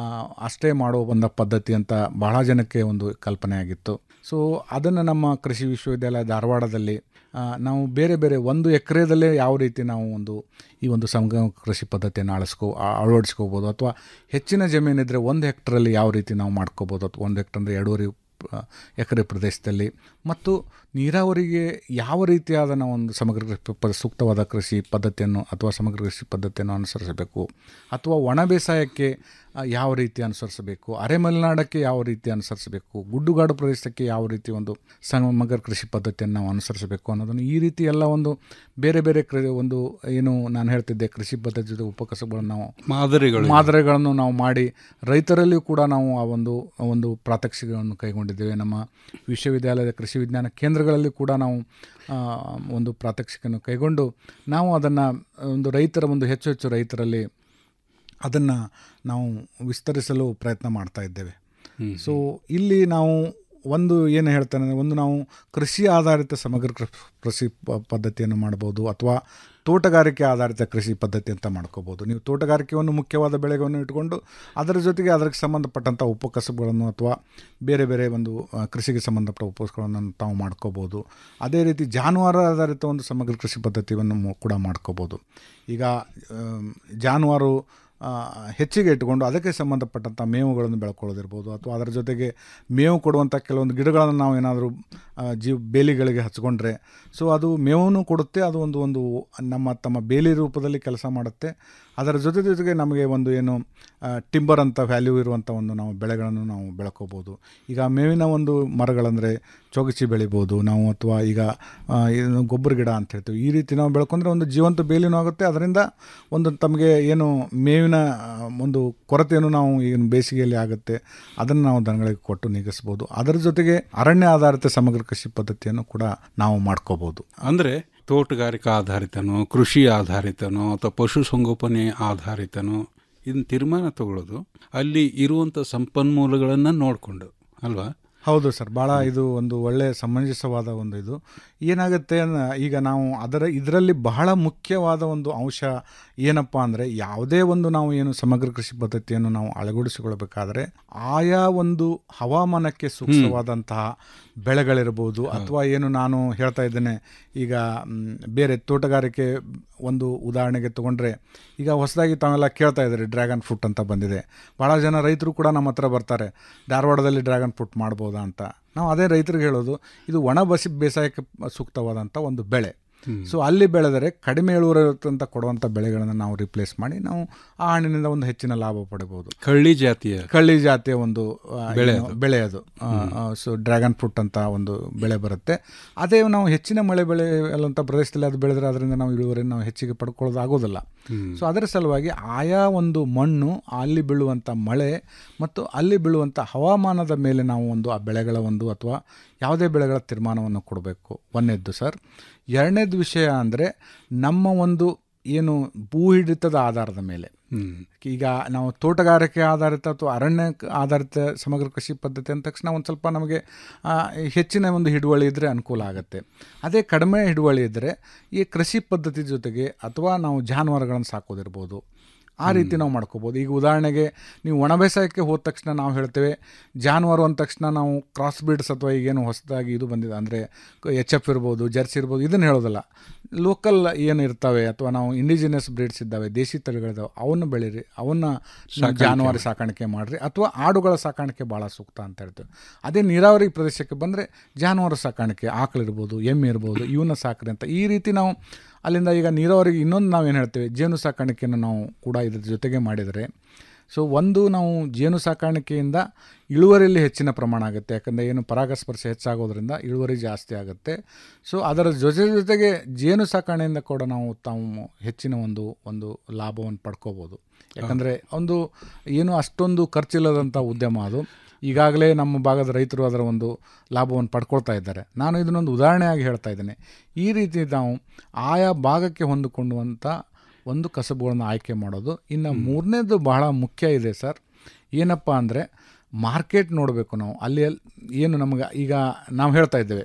ಅಷ್ಟೇ ಮಾಡೋ ಒಂದು ಪದ್ಧತಿ ಅಂತ ಬಹಳ ಜನಕ್ಕೆ ಒಂದು ಕಲ್ಪನೆ ಆಗಿತ್ತು ಸೊ ಅದನ್ನು ನಮ್ಮ ಕೃಷಿ ವಿಶ್ವವಿದ್ಯಾಲಯ ಧಾರವಾಡದಲ್ಲಿ ನಾವು ಬೇರೆ ಬೇರೆ ಒಂದು ಎಕರೆದಲ್ಲೇ ಯಾವ ರೀತಿ ನಾವು ಒಂದು ಈ ಒಂದು ಸಮಗ್ರ ಕೃಷಿ ಪದ್ಧತಿಯನ್ನು ಅಳಿಸ್ಕೋ ಅಳವಡಿಸ್ಕೋಬೋದು ಅಥವಾ ಹೆಚ್ಚಿನ ಜಮೀನಿದ್ರೆ ಒಂದು ಹೆಕ್ಟ್ರಲ್ಲಿ ಯಾವ ರೀತಿ ನಾವು ಮಾಡ್ಕೋಬೋದು ಅಥವಾ ಒಂದು ಹೆಕ್ಟರ್ ಅಂದರೆ ಎರಡೂವರೆ ಎಕರೆ ಪ್ರದೇಶದಲ್ಲಿ ಮತ್ತು ನೀರಾವರಿಗೆ ಯಾವ ರೀತಿಯಾದ ನಾವು ಒಂದು ಸಮಗ್ರ ಸೂಕ್ತವಾದ ಕೃಷಿ ಪದ್ಧತಿಯನ್ನು ಅಥವಾ ಸಮಗ್ರ ಕೃಷಿ ಪದ್ಧತಿಯನ್ನು ಅನುಸರಿಸಬೇಕು ಅಥವಾ ಒಣ ಬೇಸಾಯಕ್ಕೆ ಯಾವ ರೀತಿ ಅನುಸರಿಸಬೇಕು ಅರೆಮಲೆನಾಡಕ್ಕೆ ಯಾವ ರೀತಿ ಅನುಸರಿಸಬೇಕು ಗುಡ್ಡುಗಾಡು ಪ್ರದೇಶಕ್ಕೆ ಯಾವ ರೀತಿ ಒಂದು ಸಮಗ್ರ ಕೃಷಿ ಪದ್ಧತಿಯನ್ನು ನಾವು ಅನುಸರಿಸಬೇಕು ಅನ್ನೋದನ್ನು ಈ ರೀತಿ ಎಲ್ಲ ಒಂದು ಬೇರೆ ಬೇರೆ ಕೃ ಒಂದು ಏನು ನಾನು ಹೇಳ್ತಿದ್ದೆ ಕೃಷಿ ಪದ್ಧತಿ ಜೊತೆ ಉಪಕಸಬುಗಳನ್ನು ನಾವು ಮಾದರಿಗಳು ಮಾದರಿಗಳನ್ನು ನಾವು ಮಾಡಿ ರೈತರಲ್ಲಿಯೂ ಕೂಡ ನಾವು ಆ ಒಂದು ಒಂದು ಪ್ರಾತ್ಯಕ್ಷಿಕೆಗಳನ್ನು ಕೈಗೊಂಡಿದ್ದೇವೆ ನಮ್ಮ ವಿಶ್ವವಿದ್ಯಾಲಯದ ಕೃಷಿ ವಿಜ್ಞಾನ ಕೇಂದ್ರಗಳಲ್ಲಿ ಕೂಡ ನಾವು ಒಂದು ಪ್ರಾತ್ಯಕ್ಷಿಕೆಯನ್ನು ಕೈಗೊಂಡು ನಾವು ಅದನ್ನು ಒಂದು ರೈತರ ಒಂದು ಹೆಚ್ಚು ಹೆಚ್ಚು ರೈತರಲ್ಲಿ ಅದನ್ನು ನಾವು ವಿಸ್ತರಿಸಲು ಪ್ರಯತ್ನ ಮಾಡ್ತಾ ಇದ್ದೇವೆ ಸೊ ಇಲ್ಲಿ ನಾವು ಒಂದು ಏನು ಹೇಳ್ತಾನೆ ಅಂದರೆ ಒಂದು ನಾವು ಕೃಷಿ ಆಧಾರಿತ ಸಮಗ್ರ ಕೃ- ಕೃಷಿ ಪ- ಪದ್ಧತಿಯನ್ನು ಮಾಡ್ಬೋದು ಅಥವಾ ತೋಟಗಾರಿಕೆ ಆಧಾರಿತ ಕೃಷಿ ಪದ್ಧತಿ ಅಂತ ಮಾಡ್ಕೋಬೋದು ನೀವು ತೋಟಗಾರಿಕೆಯನ್ನು ಮುಖ್ಯವಾದ ಬೆಳೆಗಳನ್ನು ಇಟ್ಕೊಂಡು ಅದರ ಜೊತೆಗೆ ಅದಕ್ಕೆ ಸಂಬಂಧಪಟ್ಟಂಥ ಉಪಕಸಬುಗಳನ್ನು ಅಥವಾ ಬೇರೆ ಬೇರೆ ಒಂದು ಆ, ಕೃಷಿಗೆ ಸಂಬಂಧಪಟ್ಟ ಉಪಕಸಗಳನ್ನು ತಾವು ಮಾಡ್ಕೋಬೋದು ಅದೇ ರೀತಿ ಜಾನುವಾರು ಆಧಾರಿತ ಒಂದು ಸಮಗ್ರ ಕೃಷಿ ಪದ್ಧತಿಯನ್ನು ಮು- ಕೂಡ ಮಾಡ್ಕೋಬೋದು ಈಗ ಆಮ್, ಜಾನುವಾರು ಆ, ಹೆಚ್ಚಿಗೆ ಇಟ್ಟುಕೊಂಡು ಅದಕ್ಕೆ ಸಂಬಂಧಪಟ್ಟಂಥ ಮೇವುಗಳನ್ನು ಬೆಳ್ಕೊಳ್ಳೋದಿರ್ಬೋದು ಅಥವಾ ಅದರ ಜೊತೆಗೆ ಮೇವು ಕೊಡುವಂಥ ಕೆಲವೊಂದು ಗಿಡಗಳನ್ನು ನಾವು ಏನಾದರೂ ಜೀವ ಬೇಲಿಗಳಿಗೆ ಹಚ್ಕೊಂಡ್ರೆ ಸೊ ಅದು ಮೇವನ್ನು ಕೊಡುತ್ತೆ ಅದು ಒಂದು ಒಂದು ನಮ್ಮ ತಮ್ಮ ಬೇಲಿ ರೂಪದಲ್ಲಿ ಕೆಲಸ ಮಾಡುತ್ತೆ ಅದರ ಜೊತೆ ಜೊತೆಗೆ ನಮಗೆ ಒಂದು ಏನು ಟಿಂಬರ್ ಅಂತ ವ್ಯಾಲ್ಯೂ ಇರುವಂಥ ಒಂದು ನಾವು ಬೆಳೆಗಳನ್ನು ನಾವು ಬೆಳ್ಕೋಬೋದು ಈಗ ಮೇವಿನ ಒಂದು ಮರಗಳಂದರೆ ಚೊಗಚಿ ಬೆಳಿಬೋದು ನಾವು ಅಥವಾ ಈಗ ಆ, ಏನು ಗೊಬ್ಬರ ಗಿಡ ಅಂತ ಹೇಳ್ತೀವಿ ಈ ರೀತಿ ನಾವು ಬೆಳ್ಕೊಂಡ್ರೆ ಒಂದು ಜೀವಂತ ಬೇಲಿನೂ ಆಗುತ್ತೆ ಅದರಿಂದ ಒಂದು ತಮಗೆ ಏನು ಮೇವಿನ ಆ, ಒಂದು ಕೊರತೆಯನ್ನು ನಾವು ಏನು ಬೇಸಿಗೆಯಲ್ಲಿ ಆಗುತ್ತೆ ಅದನ್ನು ನಾವು ದನಗಳಿಗೆ ಕೊಟ್ಟು ನೀಗಿಸ್ಬೋದು ಅದರ ಜೊತೆಗೆ ಅರಣ್ಯ ಆಧಾರಿತ ಸಮಗ್ರ ಕೃಷಿ ಪದ್ಧತಿಯನ್ನು ಕೂಡ ನಾವು ಮಾಡ್ಕೋಬೋದು ಅಂದರೆ ತೋಟಗಾರಿಕಾ ಆಧಾರಿತನೋ ಕೃಷಿ ಆಧಾರಿತನೋ ಅಥವಾ ಪಶುಸಂಗೋಪನೆ ಆಧಾರಿತನೋ ಇದನ್ನ ತೀರ್ಮಾನ ತಗೊಳ್ಳೋದು ಅಲ್ಲಿ ಇರುವಂಥ ಸಂಪನ್ಮೂಲಗಳನ್ನು ನೋಡಿಕೊಂಡು ಅಲ್ವಾ ಹೌದು ಸರ್ ಭಾಳ ಇದು ಒಂದು ಒಳ್ಳೆಯ ಸಮಂಜಸವಾದ ಒಂದು ಇದು ಏನಾಗುತ್ತೆ ಅನ್ನ ಈಗ ನಾವು ಅದರ ಇದರಲ್ಲಿ ಬಹಳ ಮುಖ್ಯವಾದ ಒಂದು ಅಂಶ ಏನಪ್ಪ ಅಂದರೆ ಯಾವುದೇ ಒಂದು ನಾವು ಏನು ಸಮಗ್ರ ಕೃಷಿ ಪದ್ಧತಿಯನ್ನು ನಾವು ಅಳವಡಿಸಿಕೊಳ್ಬೇಕಾದ್ರೆ ಆಯಾ ಒಂದು ಹವಾಮಾನಕ್ಕೆ ಸೂಕ್ತವಾದಂತಹ ಬೆಳೆಗಳಿರ್ಬೋದು ಅಥವಾ ಏನು ನಾನು ಹೇಳ್ತಾ ಇದ್ದೇನೆ ಈಗ ಮ್, ಬೇರೆ ತೋಟಗಾರಿಕೆ ಒಂದು ಉದಾಹರಣೆಗೆ ತಗೊಂಡ್ರೆ ಈಗ ಹೊಸದಾಗಿ ತಾವೆಲ್ಲ ಕೇಳ್ತಾ ಇದ್ದಾರೆ ಡ್ರ್ಯಾಗನ್ ಫ್ರೂಟ್ ಅಂತ ಬಂದಿದೆ ಭಾಳ ಜನ ರೈತರು ಕೂಡ ನಮ್ಮ ಹತ್ರ ಬರ್ತಾರೆ ಧಾರವಾಡದಲ್ಲಿ ಡ್ರ್ಯಾಗನ್ ಫ್ರೂಟ್ ಮಾಡ್ಬೋದಾ ಅಂತ ನಾವು ಅದೇ ರೈತರಿಗೆ ಹೇಳೋದು ಇದು ಒಣ ಬಸಿ ಬೇಸಾಯಕ್ಕೆ ಸೂಕ್ತವಾದಂಥ ಒಂದು ಬೆಳೆ ಸೊ ಅಲ್ಲಿ ಬೆಳೆದರೆ ಕಡಿಮೆ ಇಳುವರಿ ಅಂತ ಕೊಡುವಂಥ ಬೆಳೆಗಳನ್ನು ನಾವು ರಿಪ್ಲೇಸ್ ಮಾಡಿ ನಾವು ಆ ಹಣ್ಣಿನಿಂದ ಒಂದು ಹೆಚ್ಚಿನ ಲಾಭ ಪಡಿಬೋದು ಕಳ್ಳಿ ಜಾತಿಯ ಕಳ್ಳಿ ಜಾತಿಯ ಒಂದು ಆ, ಬೆಳೆ ಏನು ಅದು. ಬೆಳೆ ಅದು ಸೊ ಡ್ರ್ಯಾಗನ್ ಫ್ರೂಟ್ ಅಂತ ಒಂದು ಬೆಳೆ ಬರುತ್ತೆ ಅದೇ ನಾವು ಹೆಚ್ಚಿನ ಮಳೆ ಬೆಳೆ ಅಲ್ಲಂಥ ಪ್ರದೇಶದಲ್ಲಿ ಅದು ಬೆಳೆದ್ರೆ ಅದರಿಂದ ನಾವು ಇಳುವರಿ ನಾವು ಹೆಚ್ಚಿಗೆ ಪಡ್ಕೊಳ್ಳೋದು ಆಗೋದಿಲ್ಲ ಸೊ ಅದರ ಸಲುವಾಗಿ ಆಯಾ ಒಂದು ಮಣ್ಣು ಅಲ್ಲಿ ಬೀಳುವಂಥ ಮಳೆ ಮತ್ತು ಅಲ್ಲಿ ಬೀಳುವಂಥ ಹವಾಮಾನದ ಮೇಲೆ ನಾವು ಒಂದು ಆ ಬೆಳೆಗಳ ಒಂದು ಅಥವಾ ಯಾವುದೇ ಬೆಳೆಗಳ ತೀರ್ಮಾನವನ್ನು ಕೊಡಬೇಕು ಒಂದನೇದ್ದು ಸರ್ ಎರಡನೇದು ವಿಷಯ ಅಂದರೆ ನಮ್ಮ ಒಂದು ಏನು ಭೂ ಹಿಡಿತದ ಆಧಾರದ ಮೇಲೆ ಈಗ ನಾವು ತೋಟಗಾರಿಕೆ ಆಧಾರಿತ ಅಥವಾ ಅರಣ್ಯ ಆಧಾರಿತ ಸಮಗ್ರ ಕೃಷಿ ಪದ್ಧತಿ ಅಂದ ತಕ್ಷಣ ಒಂದು ಸ್ವಲ್ಪ ನಮಗೆ ಆ, ಹೆಚ್ಚಿನ ಒಂದು ಹಿಡುವಳಿ ಇದ್ದರೆ ಅನುಕೂಲ ಆಗುತ್ತೆ ಅದೇ ಕಡಿಮೆ ಹಿಡುವಳಿ ಇದ್ದರೆ ಈ ಕೃಷಿ ಪದ್ಧತಿ ಜೊತೆಗೆ ಅಥವಾ ನಾವು ಜಾನುವಾರುಗಳನ್ನು ಸಾಕೋದಿರ್ಬೋದು ಆ ರೀತಿ ನಾವು ಮಾಡ್ಕೋಬೋದು ಈಗ ಉದಾಹರಣೆಗೆ ನೀವು ಒಣ ಬೇಸಾಯಕ್ಕೆ ಹೋದ ತಕ್ಷಣ ನಾವು ಹೇಳ್ತೇವೆ ಜಾನುವಾರು ಅಂದ ತಕ್ಷಣ ನಾವು ಕ್ರಾಸ್ ಬ್ರೀಡ್ಸ್ ಅಥವಾ ಈಗೇನು ಹೊಸದಾಗಿ ಇದು ಬಂದಿದೆ ಅಂದರೆ ಎಚ್ ಎಫ್ ಇರ್ಬೋದು ಜರ್ಸಿ ಇರ್ಬೋದು ಇದನ್ನು ಹೇಳೋದಿಲ್ಲ ಲೋಕಲ್ ಏನು ಇರ್ತವೆ ಅಥವಾ ನಾವು ಇಂಡಿಜಿನಿಯಸ್ ಬ್ರೀಡ್ಸ್ ಇದ್ದಾವೆ ದೇಶಿ ತಳಿಗಳಿದ್ದಾವೆ ಅವನ್ನ ಬೆಳೀರಿ ಅವನ್ನ ಸಾಕಾಣಿಕೆ ಜಾನುವಾರು ಸಾಕಾಣಿಕೆ ಮಾಡಿರಿ ಅಥವಾ ಆಡುಗಳ ಸಾಕಾಣಿಕೆ ಭಾಳ ಸೂಕ್ತ ಅಂತ ಹೇಳ್ತೇವೆ ಅದೇ ನೀರಾವರಿ ಪ್ರದೇಶಕ್ಕೆ ಬಂದರೆ ಜಾನುವಾರು ಸಾಕಾಣಿಕೆ ಆಕಳಿರ್ಬೋದು ಎಮ್ಮೆ ಇರ್ಬೋದು ಇವನ್ನ ಸಾಕ್ರಿ ಅಂತ ಈ ರೀತಿ ನಾವು ಅಲ್ಲಿಂದ ಈಗ ನೀರಾವರಿಗೆ ಇನ್ನೊಂದು ನಾವೇನು ಹೇಳ್ತೇವೆ ಜೇನು ಸಾಕಾಣಿಕೆಯನ್ನು ನಾವು ಕೂಡ ಇದ್ರ ಜೊತೆಗೆ ಮಾಡಿದರೆ ಸೊ ಒಂದು ನಾವು ಜೇನು ಸಾಕಾಣಿಕೆಯಿಂದ ಇಳುವರಿಯಲ್ಲಿ ಹೆಚ್ಚಿನ ಪ್ರಮಾಣ ಆಗುತ್ತೆ ಯಾಕಂದರೆ ಏನು ಪರಾಗಸ್ಪರ್ಶ ಹೆಚ್ಚಾಗೋದ್ರಿಂದ ಇಳುವರಿ ಜಾಸ್ತಿ ಆಗುತ್ತೆ ಸೊ ಅದರ ಜೊತೆ ಜೊತೆಗೆ ಜೇನು ಸಾಕಾಣೆಯಿಂದ ಕೂಡ ನಾವು ತಾವು ಹೆಚ್ಚಿನ ಒಂದು ಒಂದು ಲಾಭವನ್ನು ಪಡ್ಕೋಬೋದು ಯಾಕಂದರೆ ಒಂದು ಏನು ಅಷ್ಟೊಂದು ಖರ್ಚಿಲ್ಲದಂಥ ಉದ್ಯಮ ಅದು ಈಗಾಗಲೇ ನಮ್ಮ ಭಾಗದ ರೈತರು ಅದರ ಒಂದು ಲಾಭವನ್ನು ಪಡ್ಕೊಳ್ತಾ ಇದ್ದಾರೆ ನಾನು ಇದನ್ನೊಂದು ಉದಾಹರಣೆಯಾಗಿ ಹೇಳ್ತಾ ಇದ್ದೇನೆ ಈ ರೀತಿ ನಾವು ಆಯಾ ಭಾಗಕ್ಕೆ ಹೊಂದಿಕೊಂಡುವಂಥ ಒಂದು ಕಸಬುಗಳನ್ನು ಆಯ್ಕೆ ಮಾಡೋದು ಇನ್ನು ಮೂರನೇದು ಬಹಳ ಮುಖ್ಯ ಇದೆ ಸರ್ ಏನಪ್ಪ ಅಂದರೆ ಮಾರ್ಕೆಟ್ ನೋಡಬೇಕು ನಾವು ಅಲ್ಲಿ ಎಲ್- ಏನು ನಮಗೆ ಈಗ ನಾವು ಹೇಳ್ತಾ ಇದ್ದೇವೆ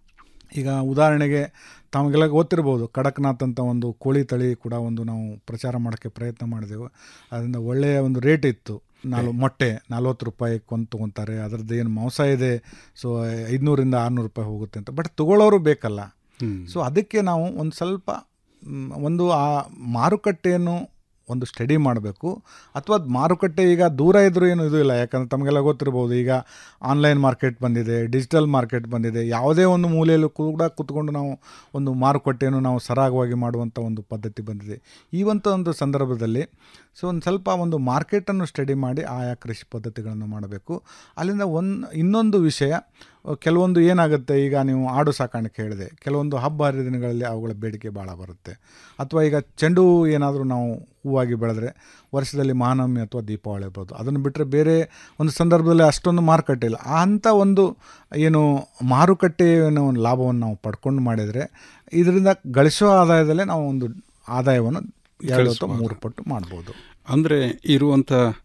ಈಗ ಉದಾಹರಣೆಗೆ ತಮಗೆಲ್ಲ ಗೊತ್ತಿರ್ಬೋದು ಕಡಕ್ನಾಥ್ ಅಂತ ಒಂದು ಕೋಳಿ ತಳಿ ಕೂಡ ಒಂದು ನಾವು ಪ್ರಚಾರ ಮಾಡೋಕ್ಕೆ ಪ್ರಯತ್ನ ಮಾಡಿದೆವು ಅದರಿಂದ ಒಳ್ಳೆಯ ಒಂದು ರೇಟ್ ಇತ್ತು ನಾಲ್ಕು ಮೊಟ್ಟೆ ನಲ್ವತ್ತು ರೂಪಾಯಿ ಕೊಂದು ತೊಗೊತಾರೆ ಅದರದ್ದು ಏನು ಮಾಂಸ ಇದೆ ಸೊ ಐದುನೂರಿಂದ ಆರುನೂರು ರೂಪಾಯಿ ಹೋಗುತ್ತೆ ಅಂತ ಬಟ್ ತೊಗೊಳ್ಳೋರು ಬೇಕಲ್ಲ ಸೊ ಅದಕ್ಕೆ ನಾವು ಒಂದು ಸ್ವಲ್ಪ ಮ್, ಒಂದು ಆ ಮಾರುಕಟ್ಟೆಯನ್ನು ಒಂದು ಸ್ಟಡಿ ಮಾಡಬೇಕು ಅಥವಾ ಮಾರುಕಟ್ಟೆ ಈಗ ದೂರ ಇದ್ರೂ ಏನು ಇದು ಇಲ್ಲ ಯಾಕಂದರೆ ತಮಗೆಲ್ಲ ಗೊತ್ತಿರ್ಬೋದು ಈಗ ಆನ್ಲೈನ್ ಮಾರ್ಕೆಟ್ ಬಂದಿದೆ ಡಿಜಿಟಲ್ ಮಾರ್ಕೆಟ್ ಬಂದಿದೆ ಯಾವುದೇ ಒಂದು ಮೂಲೆಯಲ್ಲೂ ಕೂಡ ಕೂತ್ಕೊಂಡು ನಾವು ಒಂದು ಮಾರುಕಟ್ಟೆಯನ್ನು ನಾವು ಸರಾಗವಾಗಿ ಮಾಡುವಂಥ ಒಂದು ಪದ್ಧತಿ ಬಂದಿದೆ ಈ ಒಂದು ಒಂದು ಸಂದರ್ಭದಲ್ಲಿ ಸೊ ಒಂದು ಸ್ವಲ್ಪ ಒಂದು ಮಾರ್ಕೆಟನ್ನು ಸ್ಟಡಿ ಮಾಡಿ ಆಯಾ ಕೃಷಿ ಪದ್ಧತಿಗಳನ್ನು ಮಾಡಬೇಕು ಅಲ್ಲಿಂದ ಒಂದು ಇನ್ನೊಂದು ವಿಷಯ ಕೆಲವೊಂದು ಏನಾಗುತ್ತೆ ಈಗ ನೀವು ಆಡು ಸಾಕಾಣಿಕೆ ಹೇಳಿದೆ ಕೆಲವೊಂದು ಹಬ್ಬ ಹರಿದಿನಗಳಲ್ಲಿ ಅವುಗಳ ಬೇಡಿಕೆ ಭಾಳ ಬರುತ್ತೆ ಅಥವಾ ಈಗ ಚೆಂಡು ಹೂವು ಏನಾದರೂ ನಾವು ಹೂವಾಗಿ ಬೆಳೆದ್ರೆ ವರ್ಷದಲ್ಲಿ ಮಹಾನವಮಿ ಅಥವಾ ದೀಪಾವಳಿ ಇರ್ಬೋದು ಅದನ್ನು ಬಿಟ್ಟರೆ ಬೇರೆ ಒಂದು ಸಂದರ್ಭದಲ್ಲಿ ಅಷ್ಟೊಂದು ಮಾರುಕಟ್ಟೆ ಇಲ್ಲ ಆ ಅಂಥ ಒಂದು ಏನು ಮಾರುಕಟ್ಟೆಯನ್ನು ಒಂದು ಲಾಭವನ್ನು ನಾವು ಪಡ್ಕೊಂಡು ಮಾಡಿದರೆ ಇದರಿಂದ ಗಳಿಸುವ ಆದಾಯದಲ್ಲೇ ನಾವು ಒಂದು ಆದಾಯವನ್ನು ಎರಡು ಅಥವಾ ಗಳಿಸ್ಬೋದು. ಮೂರು ಪಟ್ಟು ಮಾಡ್ಬೋದು ಅಂದರೆ ಇರುವಂಥ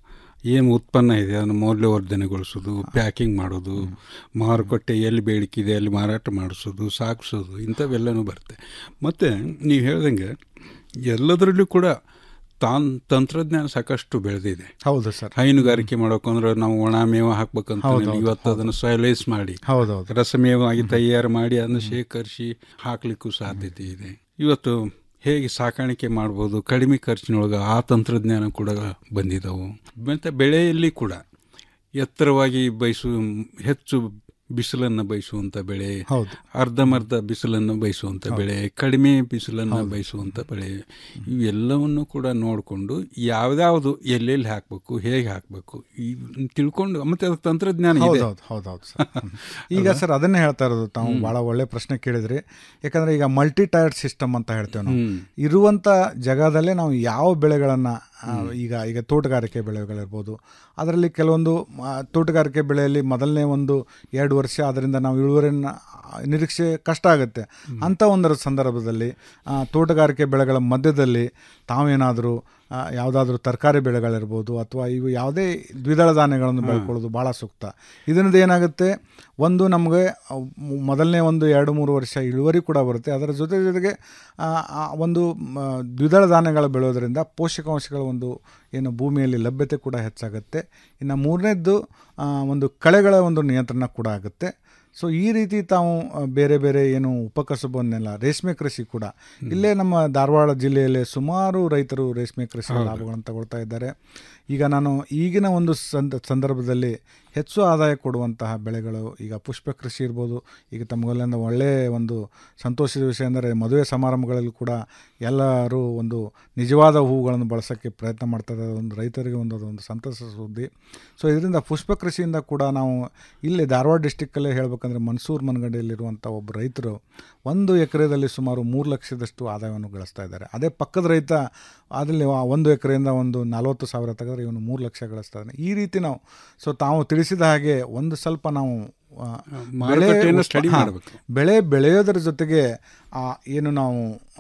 ಏನು ಉತ್ಪನ್ನ ಇದೆ ಅದನ್ನು ಮೌಲ್ಯವರ್ಧನೆಗೊಳಿಸೋದು ಪ್ಯಾಕಿಂಗ್ ಮಾಡೋದು ಮಾರುಕಟ್ಟೆ ಎಲ್ಲಿ ಬೇಡಿಕೆ ಇದೆ ಅಲ್ಲಿ ಮಾರಾಟ ಮಾಡಿಸೋದು ಸಾಗಿಸೋದು ಇಂಥವೆಲ್ಲನೂ ಬರುತ್ತೆ ಮತ್ತು ನೀವು ಹೇಳ್ದಂಗೆ ಎಲ್ಲದರಲ್ಲೂ ಕೂಡ ತಾನ್ ತಂತ್ರಜ್ಞಾನ ಸಾಕಷ್ಟು ಬೆಳೆದಿದೆ ಹೌದು ಸರ್ ಹೈನುಗಾರಿಕೆ ಮಾಡೋಕಂದ್ರೆ ನಾವು ಒಣ ಮೇವು ಹಾಕ್ಬೇಕಂತ ಹೌದು, ಹೌದು, ಇವತ್ತು ಅದನ್ನು ಸೊಯಲೈಸ್ ಮಾಡಿ ಹೌದೌದು. ರಸಮೇವಾಗಿ ತಯಾರು ಮಾಡಿ ಅದನ್ನು ಶೇಖರಿಸಿ ಹಾಕ್ಲಿಕ್ಕೂ ಸಾಧ್ಯತೆ ಇದೆ ಇವತ್ತು ಹೇಗೆ ಸಾಕಾಣಿಕೆ ಮಾಡ್ಬೋದು ಕಡಿಮೆ ಖರ್ಚಿನೊಳಗೆ ಆ ತಂತ್ರಜ್ಞಾನ ಕೂಡ ಬಂದಿದ್ದವು ಮತ್ತು ಬೆಳೆಯಲ್ಲಿ ಕೂಡ ಎತ್ತರವಾಗಿ ಬಯಸು ಹೆಚ್ಚು ಬಿಸಿಲನ್ನು ಬಯಸುವಂಥ ಬೆಳೆ ಹೌದು. ಅರ್ಧಮರ್ಧ ಬಿಸಿಲನ್ನು ಬಯಸುವಂಥ ಬೆಳೆ ಕಡಿಮೆ ಬಿಸಿಲನ್ನು ಬಯಸುವಂಥ ಬೆಳೆ ಇವೆಲ್ಲವನ್ನು ಕೂಡ ನೋಡಿಕೊಂಡು ಯಾವ್ದಾವುದು ಎಲ್ಲೆಲ್ಲಿ ಹಾಕಬೇಕು ಹೇಗೆ ಹಾಕಬೇಕು ಈ ತಿಳ್ಕೊಂಡು ಮತ್ತೆ ಅದಕ್ಕೆ ತಂತ್ರಜ್ಞಾನ ಇದೆ ಹೌದೌದು ಹೌದೌದು ಸರ್ ಹ್ಮ್. ಈಗ ಸರ್ ಅದನ್ನೇ ಹೇಳ್ತಾ ಇರೋದು ತಾವು ಭಾಳ ಒಳ್ಳೆ ಪ್ರಶ್ನೆ ಕೇಳಿದ್ರಿ ಯಾಕಂದ್ರೆ ಈಗ ಮಲ್ಟಿ ಟೈರ್ಡ್ ಸಿಸ್ಟಮ್ ಅಂತ ಹೇಳ್ತೇವೆ ನಾವು ಹ್ಮ್. ಇರುವಂಥ ಜಾಗದಲ್ಲೇ ನಾವು ಯಾವ ಬೆಳೆಗಳನ್ನು ಈಗ ಈಗ ತೋಟಗಾರಿಕೆ ಬೆಳೆಗಳಿರ್ಬೋದು ಅದರಲ್ಲಿ ಕೆಲವೊಂದು ಆ, ತೋಟಗಾರಿಕೆ ಬೆಳೆಯಲ್ಲಿ ಮೊದಲನೇ ಒಂದು ಎರಡು ವರ್ಷ ಅದರಿಂದ ನಾವು ಇಳುವರಿಯನ್ನು ನಿರೀಕ್ಷೆ ಕಷ್ಟ ಆಗುತ್ತೆ ಅಂಥ ಒಂದರ ಸಂದರ್ಭದಲ್ಲಿ ಆ, ತೋಟಗಾರಿಕೆ ಬೆಳೆಗಳ ಮಧ್ಯದಲ್ಲಿ ತಾವೇನಾದರೂ ಯಾವುದಾದ್ರೂ ತರಕಾರಿ ಬೆಳೆಗಳಿರ್ಬೋದು ಅಥವಾ ಇವು ಯಾವುದೇ ದ್ವಿದಳ ಧಾನ್ಯಗಳನ್ನು ಬೆಳ್ಕೊಳ್ಳೋದು ಭಾಳ ಸೂಕ್ತ ಇದರಿಂದ ಏನಾಗುತ್ತೆ ಒಂದು ನಮಗೆ ಅವ್ ಮು- ಮೊದಲನೇ ಒಂದು ಎರಡು ಮೂರು ವರ್ಷ ಇಳುವರಿ ಕೂಡ ಬರುತ್ತೆ ಅದರ ಜೊತೆ ಜೊತೆಗೆ ಆ, ಆ ಒಂದು ಮ, ದ್ವಿದಳ ಧಾನ್ಯಗಳು ಬೆಳೆಯೋದ್ರಿಂದ ಪೋಷಕಾಂಶಗಳ ಒಂದು ಏನು ಭೂಮಿಯಲ್ಲಿ ಲಭ್ಯತೆ ಕೂಡ ಹೆಚ್ಚಾಗುತ್ತೆ ಇನ್ನು ಮೂರನೇದ್ದು ಆ, ಒಂದು ಕಳೆಗಳ ಒಂದು ನಿಯಂತ್ರಣ ಕೂಡ ಆಗುತ್ತೆ ಸೊ ಈ ರೀತಿ ತಾವು ಆ, ಬೇರೆ ಬೇರೆ ಏನು ಉಪಕಸಬನ್ನೆಲ್ಲ ರೇಷ್ಮೆ ಕೃಷಿ ಕೂಡ ಇಲ್ಲೇ ನಮ್ಮ ಧಾರವಾಡ ಜಿಲ್ಲೆಯಲ್ಲಿ ಸುಮಾರು ರೈತರು ರೇಷ್ಮೆ ಕೃಷಿ ಹೌದು. ಲಾಭಗಳನ್ನು ತಗೊಳ್ತಾ ಇದ್ದಾರೆ ಈಗ ನಾನು ಈಗಿನ ಒಂದು ಸಂದ ಸಂದರ್ಭದಲ್ಲಿ ಹೆಚ್ಚು ಆದಾಯ ಕೊಡುವಂತಹ ಬೆಳೆಗಳು ಈಗ ಪುಷ್ಪ ಕೃಷಿ ಇರ್ಬೋದು ಈಗ ತಮಗೆಲ್ಲ ಒಳ್ಳೆಯ ಒಂದು ಸಂತೋಷದ ವಿಷಯ ಅಂದರೆ ಮದುವೆ ಸಮಾರಂಭಗಳಲ್ಲಿ ಕೂಡ ಎಲ್ಲರೂ ಒಂದು ನಿಜವಾದ ಹೂಗಳನ್ನು ಬಳಸೋಕ್ಕೆ ಪ್ರಯತ್ನ ಮಾಡ್ತಾ ಇದ್ದಾರೆ ಒಂದು ರೈತರಿಗೆ ಒಂದು ಅದೊಂದು ಸಂತಸ ಸುದ್ದಿ ಸೊ ಇದರಿಂದ ಪುಷ್ಪ ಕೃಷಿಯಿಂದ ಕೂಡ ನಾವು ಇಲ್ಲಿ ಧಾರವಾಡ ಡಿಸ್ಟಿಕ್ಕಲ್ಲೇ ಹೇಳಬೇಕಂದ್ರೆ ಮನ್ಸೂರ್ ಮನಗಂಡೆಯಲ್ಲಿರುವಂಥ ಒಬ್ಬ ರೈತರು ಒಂದು ಎಕರೆದಲ್ಲಿ ಸುಮಾರು ಮೂರು ಲಕ್ಷದಷ್ಟು ಆದಾಯವನ್ನು ಗಳಿಸ್ತಾ ಇದ್ದಾರೆ ಅದೇ ಪಕ್ಕದ ರೈತ ಅದರಲ್ಲಿ ಆ ಒಂದು ಎಕರೆಯಿಂದ ಒಂದು ನಲವತ್ತು ಸಾವಿರ ತೆಗೆದ್ರೆ ಇವನು ಮೂರು ಲಕ್ಷ ಗಳಿಸ್ತಾ ಇದ್ದಾನೆ ಈ ರೀತಿ ನಾವು ಸೊ ತಾವು ತಿಳಿಸಿದ ಹಾಗೆ ಒಂದು ಸ್ವಲ್ಪ ನಾವು ಆ, ಬೆಳೆ ಮಾರುಕಟ್ಟೆಯನ್ನು ಉತ್ಪ- study ಹಾ, ಮಾಡ್ಬೇಕು. ಬೆಳೆ ಬೆಳೆಯೋದ್ರ ಜೊತೆಗೆ ಆ, ಏನು ನಾವು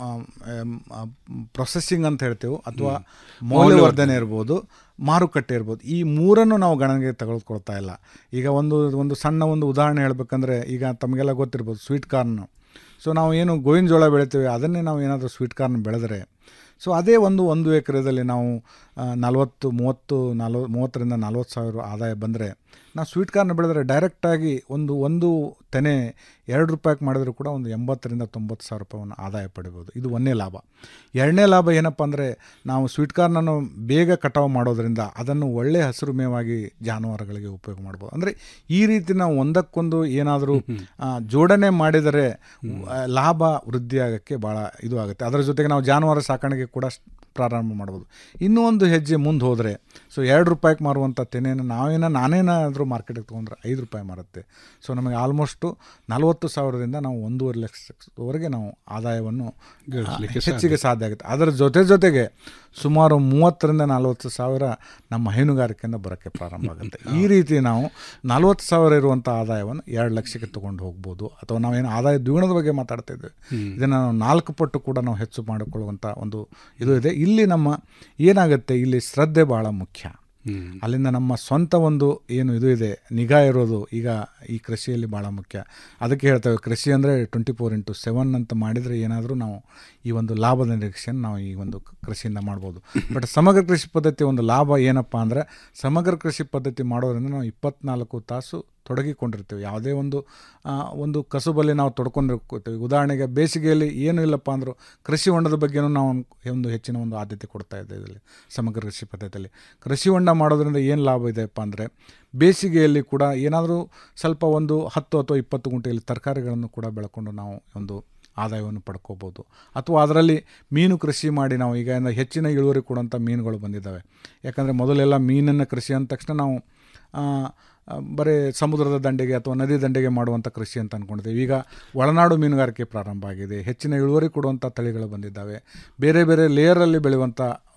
ಪ್ರೊಸೆಸಿಂಗ್ ಅಂತ ಹೇಳ್ತೇವೆ ಅಥವಾ ಮೌಲ್ಯವರ್ಧನೆ ಇರ್ಬೋದು ಮಾರುಕಟ್ಟೆ ಇರ್ಬೋದು ಈ ಮೂರನ್ನು ನಾವು ಗಣನೆಗೆ ತೆಗೆದುಕೊಳ್ತಾ ಇಲ್ಲ ಈಗ ಒಂದು ಒಂದು ಸಣ್ಣ ಒಂದು ಉದಾಹರಣೆ ಹೇಳ್ಬೇಕಂದ್ರೆ ಈಗ ತಮಗೆಲ್ಲ ಗೊತ್ತಿರ್ಬೋದು ಸ್ವೀಟ್ ಕಾರ್ನ್ ಸೊ ನಾವು ಏನು ಗೋವಿನ ಜೋಳ ಬೆಳಿತೀವಿ ಅದನ್ನೇ ನಾವು ಏನಾದರೂ ಸ್ವೀಟ್ ಕಾರ್ನ್ ಬೆಳೆದ್ರೆ ಸೊ ಅದೇ ಒಂದು ಒಂದು ಎಕರೆದಲ್ಲಿ ನಾವು ಆ, ನಲವತ್ತು ಮೂವತ್ತು ನಲ್ವ ಮೂವತ್ತರಿಂದ ನಲ್ವತ್ತು ಸಾವಿರ ಆದಾಯ ಬಂದರೆ ನಾವು ಸ್ವೀಟ್ ಕಾರ್ನ್ ಬೆಳೆದ್ರೆ ಡೈರೆಕ್ಟಾಗಿ ಒಂದು ಒಂದು ತೆನೆ ಎರಡು ರೂಪಾಯಿಗೆ ಮಾಡಿದರೂ ಕೂಡ ಒಂದು ಎಂಬತ್ತರಿಂದ ತೊಂಬತ್ತು ಸಾವಿರ ರೂಪಾಯಿಯನ್ನು ಆದಾಯ ಪಡಿಬೋದು ಇದು ಒಂದನೇ ಲಾಭ ಎರಡನೇ ಲಾಭ ಏನಪ್ಪ ಅಂದರೆ ನಾವು ಸ್ವೀಟ್ ಕಾರ್ನನ್ನು ಬೇಗ ಕಟಾವು ಮಾಡೋದ್ರಿಂದ ಅದನ್ನು ಒಳ್ಳೆ ಹಸಿರು ಮೇವಾಗಿ ಜಾನುವಾರುಗಳಿಗೆ ಉಪಯೋಗ ಮಾಡ್ಬೋದು ಅಂದರೆ ಈ ರೀತಿ ನಾವು ಒಂದಕ್ಕೊಂದು ಏನಾದರೂ ಆ, ಜೋಡಣೆ ಮಾಡಿದರೆ ಆ, ಲಾಭ ವೃದ್ಧಿಯಾಗಕ್ಕೆ ಭಾಳ ಇದು ಆಗುತ್ತೆ ಅದರ ಜೊತೆಗೆ ನಾವು ಜಾನುವಾರು ಸಾಕಾಣಿಕೆ ಕೂಡ ಸ್- ಪ್ರಾರಂಭ ಮಾಡ್ಬೋದು ಇನ್ನೂ ಒಂದು ಹೆಜ್ಜೆ ಮುಂದೆ ಹೋದರೆ ಸೊ ಎರಡು ರೂಪಾಯಿಗೆ ಮಾರುವಂಥ ತೆನೆಯನ್ನು ನಾವೇನ ನಾನೇನಾದರೂ ಮಾರ್ಕೆಟಿಗೆ ತೊಗೊಂಡ್ರೆ ಐದು ರೂಪಾಯಿ ಮಾರುತ್ತೆ ಸೊ ನಮಗೆ ಆಲ್ಮೋಸ್ಟು ನಲವತ್ತು ಸಾವಿರದಿಂದ ನಾವು ಒಂದೂವರೆ ಲಕ್ಷದವರೆಗೆ ನಾವು ಆದಾಯವನ್ನು ಗಳಿಸ್ಲಿಕ್ಕೆ ಆ, ಹೆಚ್ಚಿಗೆ ಸಾಧ್ಯ ಆಗುತ್ತೆ ಅದರ ಜೊತೆ ಜೊತೆಗೆ ಸುಮಾರು ಮೂವತ್ತರಿಂದ ನಲವತ್ತು ಸಾವಿರ ನಮ್ಮ ಹೈನುಗಾರಿಕೆಯಿಂದ ಬರೋಕ್ಕೆ ಪ್ರಾರಂಭ ಆಗುತ್ತೆ ಈ ರೀತಿ ನಾವು ನಲವತ್ತು ಸಾವಿರ ಇರುವಂಥ ಆದಾಯವನ್ನು ಎರಡು ಲಕ್ಷಕ್ಕೆ ತೊಗೊಂಡು ಹೋಗ್ಬೋದು ಅಥವಾ ನಾವೇನು ಆದಾಯ ದ್ವಿಗುಣದ ಬಗ್ಗೆ ಮಾತಾಡ್ತಾ ಇದ್ದೇವೆ ಹ್ಮ್. ಇದನ್ನು ನಾವು ನಾಲ್ಕು ಪಟ್ಟು ಕೂಡ ನಾವು ಹೆಚ್ಚು ಮಾಡಿಕೊಳ್ಳುವಂಥ ಒಂದು ಇದು ಇದೆ ಇಲ್ಲಿ ನಮ್ಮ ಏನಾಗುತ್ತೆ ಇಲ್ಲಿ ಶ್ರದ್ಧೆ ಭಾಳ ಮುಖ್ಯ ಹ್ಮ್. ಅಲ್ಲಿಂದ ನಮ್ಮ ಸ್ವಂತ ಒಂದು ಏನು ಇದು ಇದೆ ನಿಗಾ ಇರೋದು ಈಗ ಈ ಕೃಷಿಯಲ್ಲಿ ಭಾಳ ಮುಖ್ಯ ಅದಕ್ಕೆ ಹೇಳ್ತೇವೆ ಕೃಷಿ ಅಂದರೆ ಟ್ವೆಂಟಿ ಫೋರ್ ಇಂಟು ಸೆವೆನ್ ಅಂತ ಮಾಡಿದರೆ ಏನಾದರೂ ನಾವು ಈ ಒಂದು ಲಾಭದ ನಿರೀಕ್ಷೆಯನ್ನು ನಾವು ಈ ಒಂದು ಕೃಷಿಯಿಂದ ಮಾಡ್ಬೋದು ಬಟ್ ಸಮಗ್ರ ಕೃಷಿ ಪದ್ಧತಿ ಒಂದು ಲಾಭ ಏನಪ್ಪ ಅಂದರೆ ಸಮಗ್ರ ಕೃಷಿ ಪದ್ಧತಿ ಮಾಡೋದ್ರಿಂದ ನಾವು ಇಪ್ಪತ್ನಾಲ್ಕು ತಾಸು ತೊಡಗಿಕೊಂಡಿರ್ತೀವಿ ಯಾವುದೇ ಒಂದು ಆ, ಒಂದು ಕಸುಬಲ್ಲಿ ನಾವು ತೊಡ್ಕೊಂಡಿರ್ತೀವಿ ಉದಾಹರಣೆಗೆ ಬೇಸಿಗೆಯಲ್ಲಿ ಏನೂ ಇಲ್ಲಪ್ಪ ಅಂದರೂ ಕೃಷಿ ಹೊಂಡದ ಬಗ್ಗೆನೂ ನಾವು ಒಂದು ಹೆಚ್ಚಿನ ಒಂದು ಆದ್ಯತೆ ಕೊಡ್ತಾ ಇದ್ದೇವೆ ಇದರಲ್ಲಿ ಸಮಗ್ರ ಕೃಷಿ ಪದ್ಧತಿಯಲ್ಲಿ ಕೃಷಿ ಹೊಂಡ ಮಾಡೋದ್ರಿಂದ ಏನು ಲಾಭ ಇದೆಯಪ್ಪ ಅಂದರೆ ಬೇಸಿಗೆಯಲ್ಲಿ ಕೂಡ ಏನಾದರೂ ಸ್ವಲ್ಪ ಒಂದು ಹತ್ತು ಅಥವಾ ಇಪ್ಪತ್ತು ಗುಂಟೆಯಲ್ಲಿ ತರಕಾರಿಗಳನ್ನು ಕೂಡ ಬೆಳ್ಕೊಂಡು ನಾವು ಒಂದು ಆದಾಯವನ್ನು ಪಡ್ಕೋಬೋದು ಅಥವಾ ಅದರಲ್ಲಿ ಮೀನು ಕೃಷಿ ಮಾಡಿ ನಾವು ಈಗ ಏನು ಹೆಚ್ಚಿನ ಇಳುವರಿ ಕೊಡುವಂಥ ಮೀನುಗಳು ಬಂದಿದ್ದಾವೆ ಯಾಕಂದರೆ ಮೊದಲೆಲ್ಲ ಮೀನನ್ನು ಕೃಷಿ ಅಂದ ತಕ್ಷಣ ನಾವು ಆ, ಆ, ಬರೀ ಸಮುದ್ರದ ದಂಡೆಗೆ ಅಥವಾ ನದಿ ದಂಡೆಗೆ ಮಾಡುವಂಥ ಕೃಷಿ ಅಂತ ಅಂದ್ಕೊಂಡಿದ್ದೇವೆ ಈಗ ಒಳನಾಡು ಮೀನುಗಾರಿಕೆ ಪ್ರಾರಂಭ ಆಗಿದೆ ಹೆಚ್ಚಿನ ಇಳುವರಿ ಕೊಡುವಂಥ ತಳಿಗಳು ಬಂದಿದ್ದಾವೆ ಬೇರೆ ಬೇರೆ ಲೇಯರಲ್ಲಿ ಬೆಳೆಯುವಂಥ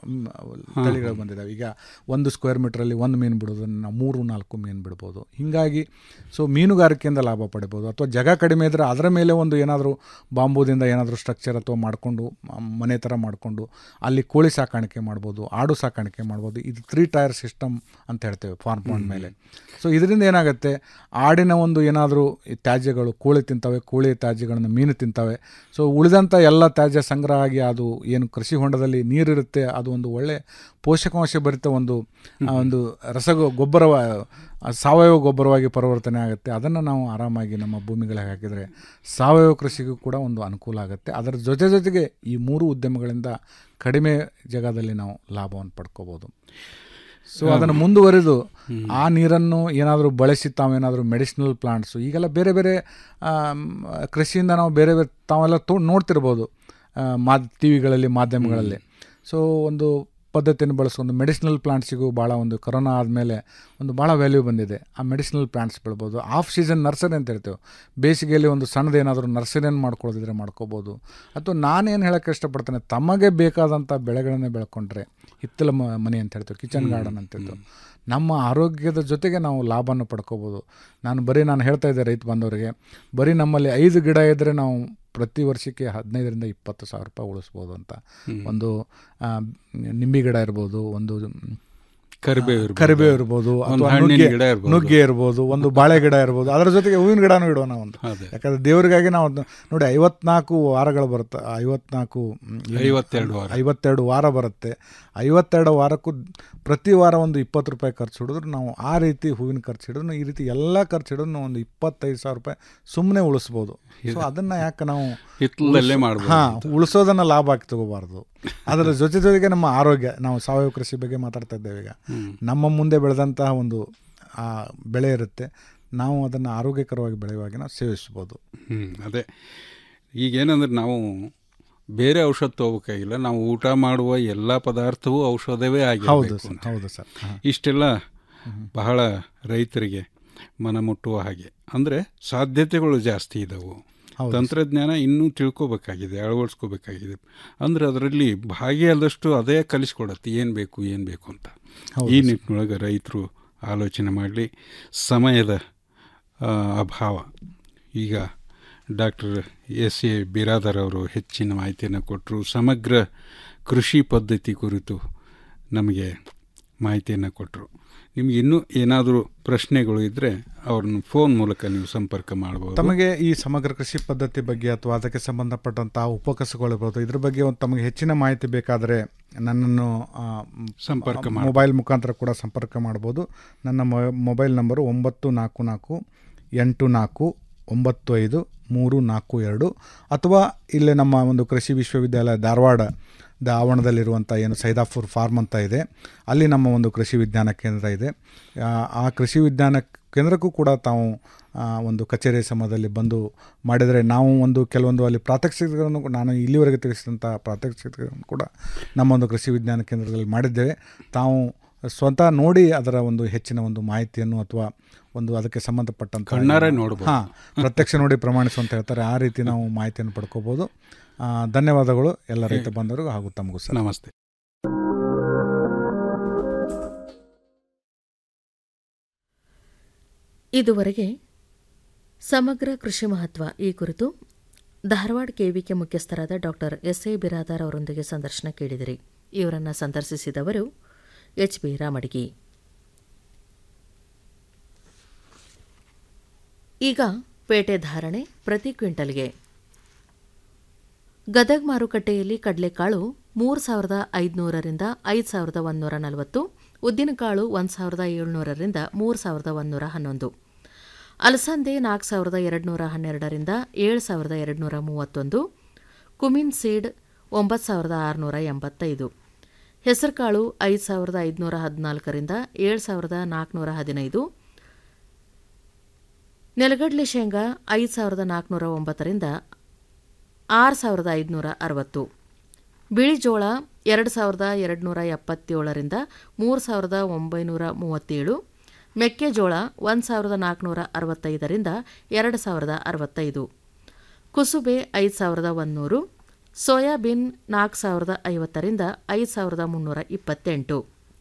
ಮ್, ತಳಿಗಳು ಬಂದಿದ್ದಾವೆ ಈಗ ಒಂದು ಸ್ಕ್ವೇರ್ ಮೀಟ್ರಲ್ಲಿ ಒಂದು ಮೀನು ಬಿಡೋದನ್ನು ನಾವು ಮೂರು ನಾಲ್ಕು ಮೀನು ಬಿಡ್ಬೋದು ಹೀಗಾಗಿ ಸೊ ಮೀನುಗಾರಿಕೆಯಿಂದ ಲಾಭ ಪಡಿಬೋದು ಅಥವಾ ಜಾಗ ಕಡಿಮೆ ಇದ್ದರೆ ಅದರ ಮೇಲೆ ಒಂದು ಏನಾದರೂ ಬಾಂಬೂದಿಂದ ಏನಾದರೂ ಸ್ಟ್ರಕ್ಚರ್ ಅಥವಾ ಮಾಡಿಕೊಂಡು ಮನೆ ಥರ ಮಾಡಿಕೊಂಡು ಅಲ್ಲಿ ಕೋಳಿ ಸಾಕಾಣಿಕೆ ಮಾಡ್ಬೋದು ಆಡು ಸಾಕಾಣಿಕೆ ಮಾಡ್ಬೋದು ಇದು ತ್ರೀ ಟೈರ್ ಸಿಸ್ಟಮ್ ಅಂತ ಹೇಳ್ತೇವೆ ಫಾರ್ಮ್ ಪಾಂಡ್ ಮೇಲೆ ಸೊ ಇದರಿಂದ ಏನಾಗುತ್ತೆ ಆಡಿನ ಒಂದು ಏನಾದರೂ ತ್ಯಾಜ್ಯಗಳು ಕೋಳಿ ತಿಂತವೆ ಕೋಳಿ ತ್ಯಾಜ್ಯಗಳನ್ನು ಮೀನು ತಿಂತವೆ ಸೊ ಉಳಿದಂಥ ಎಲ್ಲ ತ್ಯಾಜ್ಯ ಸಂಗ್ರಹ ಆಗಿ ಅದು ಏನು ಕೃಷಿ ಹೊಂಡದಲ್ಲಿ ನೀರಿರುತ್ತೆ ಅದು ಒಂದು ಒಳ್ಳೆ ಪೋಷಕಾಂಶ ಭರಿತ ಒಂದು ಆ, ಒಂದು ರಸ ಗೊಬ್ಬರ ಸಾವಯವ ಗೊಬ್ಬರವಾಗಿ ಪರಿವರ್ತನೆ ಆಗುತ್ತೆ ಅದನ್ನು ನಾವು ಆರಾಮಾಗಿ ನಮ್ಮ ಭೂಮಿಗಳಿಗೆ ಹಾಕಿದರೆ ಸಾವಯವ ಕೃಷಿಗೂ ಕೂಡ ಒಂದು ಅನುಕೂಲ ಆಗುತ್ತೆ ಅದರ ಜೊತೆ ಜೊತೆಗೆ ಈ ಮೂರು ಉದ್ಯಮಗಳಿಂದ ಕಡಿಮೆ ಜಾಗದಲ್ಲಿ ನಾವು ಲಾಭವನ್ನು ಪಡ್ಕೋಬೋದು ಸೊ ಅದನ್ನು ಮುಂದುವರೆದು ಆ ನೀರನ್ನು ಏನಾದರೂ ಬಳಸಿ ತಾವೇನಾದರೂ ಮೆಡಿಸಿನಲ್ ಪ್ಲಾಂಟ್ಸು ಈಗೆಲ್ಲ ಬೇರೆ ಬೇರೆ ಆಮ್, ಕೃಷಿಯಿಂದ ನಾವು ಬೇರೆ ಬೇರೆ ತಾವೆಲ್ಲ ತೋ ನೋಡ್ತಿರ್ಬೋದು ಆ, ಮಾದ್ ಟಿ ವಿಗಳಲ್ಲಿ ಮಾಧ್ಯಮಗಳಲ್ಲಿ ಸೊ ಒಂದು ಪದ್ಧತಿಯನ್ನು ಬಳಸ್ಕೊಂಡು ಮೆಡಿಸಿನಲ್ ಪ್ಲಾಂಟ್ಸಿಗೂ ಭಾಳ ಒಂದು ಕೊರೋನಾ ಆದಮೇಲೆ ಒಂದು ಭಾಳ ವ್ಯಾಲ್ಯೂ ಬಂದಿದೆ ಆ ಮೆಡಿಸಿನಲ್ ಪ್ಲಾಂಟ್ಸ್ ಬೆಳ್ಬೋದು ಆಫ್ ಸೀಸನ್ ನರ್ಸರಿ ಅಂತ ಹೇಳ್ತೇವೆ ಬೇಸಿಗೆಯಲ್ಲಿ ಒಂದು ಸಣ್ಣದೇನಾದರೂ ನರ್ಸರಿಯನ್ನು ಮಾಡ್ಕೊಳ್ಳೋದಿದ್ರೆ ಮಾಡ್ಕೋಬೋದು ಅಥವಾ ನಾನೇನು ಹೇಳೋಕ್ಕೆ ಇಷ್ಟಪಡ್ತೇನೆ ತಮಗೆ ಬೇಕಾದಂಥ ಬೆಳೆಗಳನ್ನೇ ಬೆಳ್ಕೊಂಡ್ರೆ ಹಿತ್ತಲ ಮ- ಮನೆ ಅಂತ ಹೇಳ್ತೇವೆ ಕಿಚನ್ ಗಾರ್ಡನ್ ಅಂತ ಹೇಳ್ತೇವೆ ನಮ್ಮ ಆರೋಗ್ಯದ ಜೊತೆಗೆ ನಾವು ಲಾಭನ ಪಡ್ಕೋಬೋದು ನಾನು ಬರೀ ನಾನು ಹೇಳ್ತಾ ಇದ್ದೆ ರೈತ ಬಂದವರಿಗೆ ಬರೀ ನಮ್ಮಲ್ಲಿ ಐದು ಗಿಡ ಇದ್ದರೆ ನಾವು ಪ್ರತಿ ವರ್ಷಕ್ಕೆ ಹದಿನೈದರಿಂದ ಇಪ್ಪತ್ತು ಸಾವಿರ ರೂಪಾಯಿ ಉಳಿಸ್ಬೋದು ಅಂತ ಒಂದು ಆ, ನಿಂಬೆ ಗಿಡ ಇರ್ಬೋದು ಒಂದು ಕರಿಬೇವು ಆ, ಇರ್ಬೋದು. ಕರಿಬೇವು ಇರ್ಬೋದು ಒಂದು ಅಥವಾ ಹಣ್ಣಿನ ನುಗ್ಗೆ ಗಿಡ ಇರ್ಬೋದು. ನುಗ್ಗೆ ಇರ್ಬೋದು ಒಂದು ಬಾಳೆ ಗಿಡ ಇರ್ಬೋದು ಅದರ ಜೊತೆಗೆ ಹೂವಿನ ಗಿಡನೂ ಇಡೋಣ ಒಂದು ಅದೇ. ಯಾಕಂದ್ರೆ ದೇವರಿಗಾಗಿ ನಾವು ಅದ್ನ- ನೋಡಿ ಐವತ್ನಾಲ್ಕು ವಾರಗಳು ಬರುತ್ತೆ ಐವತ್ನಾಲ್ಕು ಮ್, ಏನು? ಐವತ್ತೆರಡು ವಾರ. ಐವತ್ತೆರಡು ವಾರ ಬರುತ್ತೆ ಐವತ್ತೆರಡು ವಾರಕ್ಕೂ ಪ್ರತಿ ವಾರ ಒಂದು ಇಪ್ಪತ್ತು ರೂಪಾಯಿ ಖರ್ಚು ಹಿಡಿದ್ರು ನಾವು ಆ ರೀತಿ ಹೂವಿನ ಖರ್ಚು ಹಿಡಿದ್ರು ಈ ರೀತಿ ಎಲ್ಲ ಖರ್ಚು ಹಿಡಿದ್ರು ನಾವು ಒಂದು ಇಪ್ಪತ್ತೈದು ಸಾವಿರ ರೂಪಾಯಿ ಸುಮ್ಮನೆ ಉಳಿಸ್ಬೋದು ಸೊ ಅದನ್ನ ಯಾಕೆ ನಾವು ಹಿತ್ತಲದಲ್ಲೇ ಉಳ್ಸೋ- ಮಾಡ್ಬೋದು ಹಾ ಅಂತ. ಉಳಿಸೋದನ್ನ ಲಾಭ ಆಗಿ ತಗೋಬಾರ್ದು ಅದರ ಜೊತೆ ಜೊತೆಗೆ ನಮ್ಮ ಆರೋಗ್ಯ ನಾವು ಸಾವಯವ ಕೃಷಿ ಬಗ್ಗೆ ಮಾತಾಡ್ತಾ ಇದ್ದೇವೆ ಈಗ ಹ್ಮ್. ನಮ್ಮ ಮುಂದೆ ಬೆಳೆದಂತಹ ಒಂದು ಆ ಬೆಳೆ ಇರುತ್ತೆ ನಾವು ಅದನ್ನು ಆರೋಗ್ಯಕರವಾಗಿ ಬೆಳೆಯುವಾಗ ನಾವು ಸೇವಿಸ್ಬೋದು ಹ್ಞೂ ಅದೇ ಈಗೇನಂದ್ರೆ ನಾವು ಬೇರೆ ಔಷಧ ತಗೋಬೇಕಾಗಿಲ್ಲ ನಾವು ಊಟ ಮಾಡುವ ಎಲ್ಲ ಪದಾರ್ಥವೂ ಔಷಧವೇ ಹೌದು ಆಗಿರಬೇಕು ಸರ್, ಅಂತ ಹೌದು ಸರ್. ಹಾ. ಇಷ್ಟೆಲ್ಲ ಬಹಳ ರೈತರಿಗೆ ಮನ ಮುಟ್ಟುವ ಹಾಗೆ ಅಂದರೆ ಸಾಧ್ಯತೆಗಳು ಜಾಸ್ತಿ ಇದ್ದಾವೆ ಹೌದು ತಂತ್ರಜ್ಞಾನ ಇನ್ನೂ ತಿಳ್ಕೊಬೇಕಾಗಿದೆ ಅಳವಡಿಸ್ಕೋಬೇಕಾಗಿದೆ ಅಂದರೆ ಅದರಲ್ಲಿ ಭಾಗಿಯಾದಷ್ಟು ಅದೇ ಕಲಿಸ್ಕೊಡತ್ತೆ ಏನು ಬೇಕು ಏನು ಬೇಕು ಅಂತ ಹೌದು ಈ ಸರ್. ನಿಟ್ಟಿನೊಳಗೆ ರೈತರು ಆಲೋಚನೆ ಮಾಡಲಿ ಸಮಯದ ಆ, ಅಭಾವ ಈಗ ಡಾಕ್ಟರ್ ಎಸ್ ಎ ಬಿರಾದರ್ ಅವರು ಹೆಚ್ಚಿನ ಮಾಹಿತಿಯನ್ನು ಕೊಟ್ಟರು ಸಮಗ್ರ ಕೃಷಿ ಪದ್ಧತಿ ಕುರಿತು ನಮಗೆ ಮಾಹಿತಿಯನ್ನು ಕೊಟ್ಟರು ನಿಮ್ಗೆ ಇನ್ನೂ ಏನಾದರೂ ಪ್ರಶ್ನೆಗಳು ಇದ್ದರೆ ಅವ್ರನ್ನ ಫೋನ್ ಮೂಲಕ ನೀವು ಸಂಪರ್ಕ ಮಾಡ್ಬೋದು ತಮಗೆ ಈ ಸಮಗ್ರ ಕೃಷಿ ಪದ್ಧತಿ ಬಗ್ಗೆ ಅಥವಾ ಅದಕ್ಕೆ ಸಂಬಂಧಪಟ್ಟಂತಹ ಉಪಕಸಗಳಿರ್ಬೋದು ಇದ್ರ ಬಗ್ಗೆ ಒಂದು ತಮಗೆ ಹೆಚ್ಚಿನ ಮಾಹಿತಿ ಬೇಕಾದರೆ ನನ್ನನ್ನು ಆ, ಮ್, ಸಂಪರ್ಕ ಆ, ಮಾಡ್ಬೋದು. ಮೊಬೈಲ್ ಮುಖಾಂತರ ಕೂಡ ಸಂಪರ್ಕ ಮಾಡ್ಬೋದು ನನ್ನ ಮೊ- ಮೊಬೈಲ್ ನಂಬರು ಒಂಬತ್ತು ನಾಲ್ಕು ನಾಲ್ಕು ಎಂಟು ನಾಲ್ಕು ಒಂಬತ್ತು ಐದು ಮೂರು ನಾಲ್ಕು ಎರಡು ಅಥವಾ ಇಲ್ಲೇ ನಮ್ಮ ಒಂದು ಕೃಷಿ ವಿಶ್ವವಿದ್ಯಾಲಯ ಧಾರವಾಡದ ಆವರಣದಲ್ಲಿರುವಂಥ ಏನು ಸೈದಾಪುರ್ ಫಾರ್ಮ್ ಅಂತ ಇದೆ ಅಲ್ಲಿ ನಮ್ಮ ಒಂದು ಕೃಷಿ ವಿಜ್ಞಾನ ಕೇಂದ್ರ ಇದೆ ಆ, ಆ ಕೃಷಿ ವಿಜ್ಞಾನ ಕೇಂದ್ರಕ್ಕೂ ಕೂಡ ತಾವು ಆ, ಒಂದು ಕಚೇರಿ ಸಮಯದಲ್ಲಿ ಬಂದು ಮಾಡಿದರೆ ನಾವು ಒಂದು ಕೆಲವೊಂದು ಅಲ್ಲಿ ಪ್ರಾತ್ಯಕ್ಷಿಕೆಗಳನ್ನು ಕೂಡ- ನಾನು ಇಲ್ಲಿವರೆಗೆ ತಿಳಿಸಿದಂಥ ಪ್ರಾತ್ಯಕ್ಷಿಕೆಗಳನ್ನು ಕೂಡ ನಮ್ಮ ಒಂದು ಕೃಷಿ ವಿಜ್ಞಾನ ಕೇಂದ್ರದಲ್ಲಿ ಮಾಡಿದ್ದೇವೆ ತಾವು ಸ್ವತಃ ನೋಡಿ ಅದರ ಒಂದು ಹೆಚ್ಚಿನ ಒಂದು ಮಾಹಿತಿಯನ್ನು ಅಥವಾ ಒಂದು ಅದಕ್ಕೆ ಸಂಬಂಧಪಟ್ಟಂಥ ಕಣ್ಣಾರೆ ನೋಡ್ಬೋದು. ಹಾಂ ಪ್ರತ್ಯಕ್ಷ ನೋಡಿ ಪ್ರಮಾಣಿಸು ಅಂತ ಹೇಳ್ತಾರೆ ಆ ರೀತಿ ನಾವು ಮಾಹಿತಿಯನ್ನು ಪಡ್ಕೋಬೋದು ಆ, ಧನ್ಯವಾದಗಳು ಎಲ್ಲ ರೈತ ಬಂಧುಗಳಿಗೂ ಹಾಗೂ ತಮಗೂ ಸರ್ ನಮಸ್ತೆ ಇದುವರೆಗೆ ಸಮಗ್ರ ಕೃಷಿ ಮಹತ್ವ ಈ ಕುರಿತು ಧಾರವಾಡ ಕೆವಿಕೆ ಮುಖ್ಯಸ್ಥರಾದ ಡಾಕ್ಟರ್ ಎಸ್ ಎ ಬಿರಾದಾರ್ ಅವರೊಂದಿಗೆ ಸಂದರ್ಶನ ಕೇಳಿದಿರಿ ಇವರನ್ನು ಸಂದರ್ಶಿಸಿದವರು ಎಚ್ ಬಿ ರಾಮಡಿಗಿ ಈಗ ಪೇಟೆ ಧಾರಣೆ ಪ್ರತಿ ಕ್ವಿಂಟಲ್ಗೆ ಗದಗ್ ಮಾರುಕಟ್ಟೆಯಲ್ಲಿ ಕಡಲೆಕಾಳು ಮೂರು ಸಾವಿರದ ಐದುನೂರರಿಂದ ಐದು ಸಾವಿರದ ಒಂದೂರ ನಲವತ್ತು ಉದ್ದಿನಕಾಳು ಒಂದು ಸಾವಿರದ ಏಳ್ನೂರರಿಂದ ಮೂರು ಸಾವಿರದ ಒಂದೂರ ಹನ್ನೊಂದು ಅಲಸಂದೆ ನಾಲ್ಕು ಸಾವಿರದ ಎರಡುನೂರ ಹನ್ನೆರಡರಿಂದ ಏಳು ಸಾವಿರದ ಎರಡುನೂರ ಮೂವತ್ತೊಂದು ಕುಮಿನ್ ಸೀಡ್ ಒಂಬತ್ತು ಸಾವಿರದ ಆರುನೂರ ಎಂಬತ್ತೈದು ಹೆಸರುಕಾಳು ಐದು ಸಾವಿರದ ಐದುನೂರ ಹದಿನಾಲ್ಕರಿಂದ ಏಳು ಸಾವಿರದ ನಾಲ್ಕುನೂರ ಹದಿನೈದು ನೆಲಗಡಲೆ ಶೇಂಗಾ ಐದು ಸಾವಿರದ ನಾಲ್ಕುನೂರ ಒಂಬತ್ತರಿಂದ ಆರು ಸಾವಿರದ ಐದುನೂರ ಅರವತ್ತು ಬಿಳಿ ಜೋಳ ಎರಡು ಸಾವಿರದ ಎರಡುನೂರ ಎಪ್ಪತ್ತೇಳರಿಂದ ಮೂರು ಸಾವಿರದ ಒಂಬೈನೂರ ಮೂವತ್ತೇಳು ಮೆಕ್ಕೆಜೋಳ ಒಂದು ಸಾವಿರದ ನಾಲ್ಕುನೂರ ಅರವತ್ತೈದರಿಂದ ಎರಡು ಸಾವಿರದ ಅರವತ್ತೈದು ಕುಸುಬೆ ಐದು ಸಾವಿರದ ಒಂದುನೂರು ಸೋಯಾಬೀನ್ ನಾಲ್ಕು ಸಾವಿರದ ಐವತ್ತರಿಂದ ಐದು ಸಾವಿರದ ಮುನ್ನೂರ ಇಪ್ಪತ್ತೆಂಟು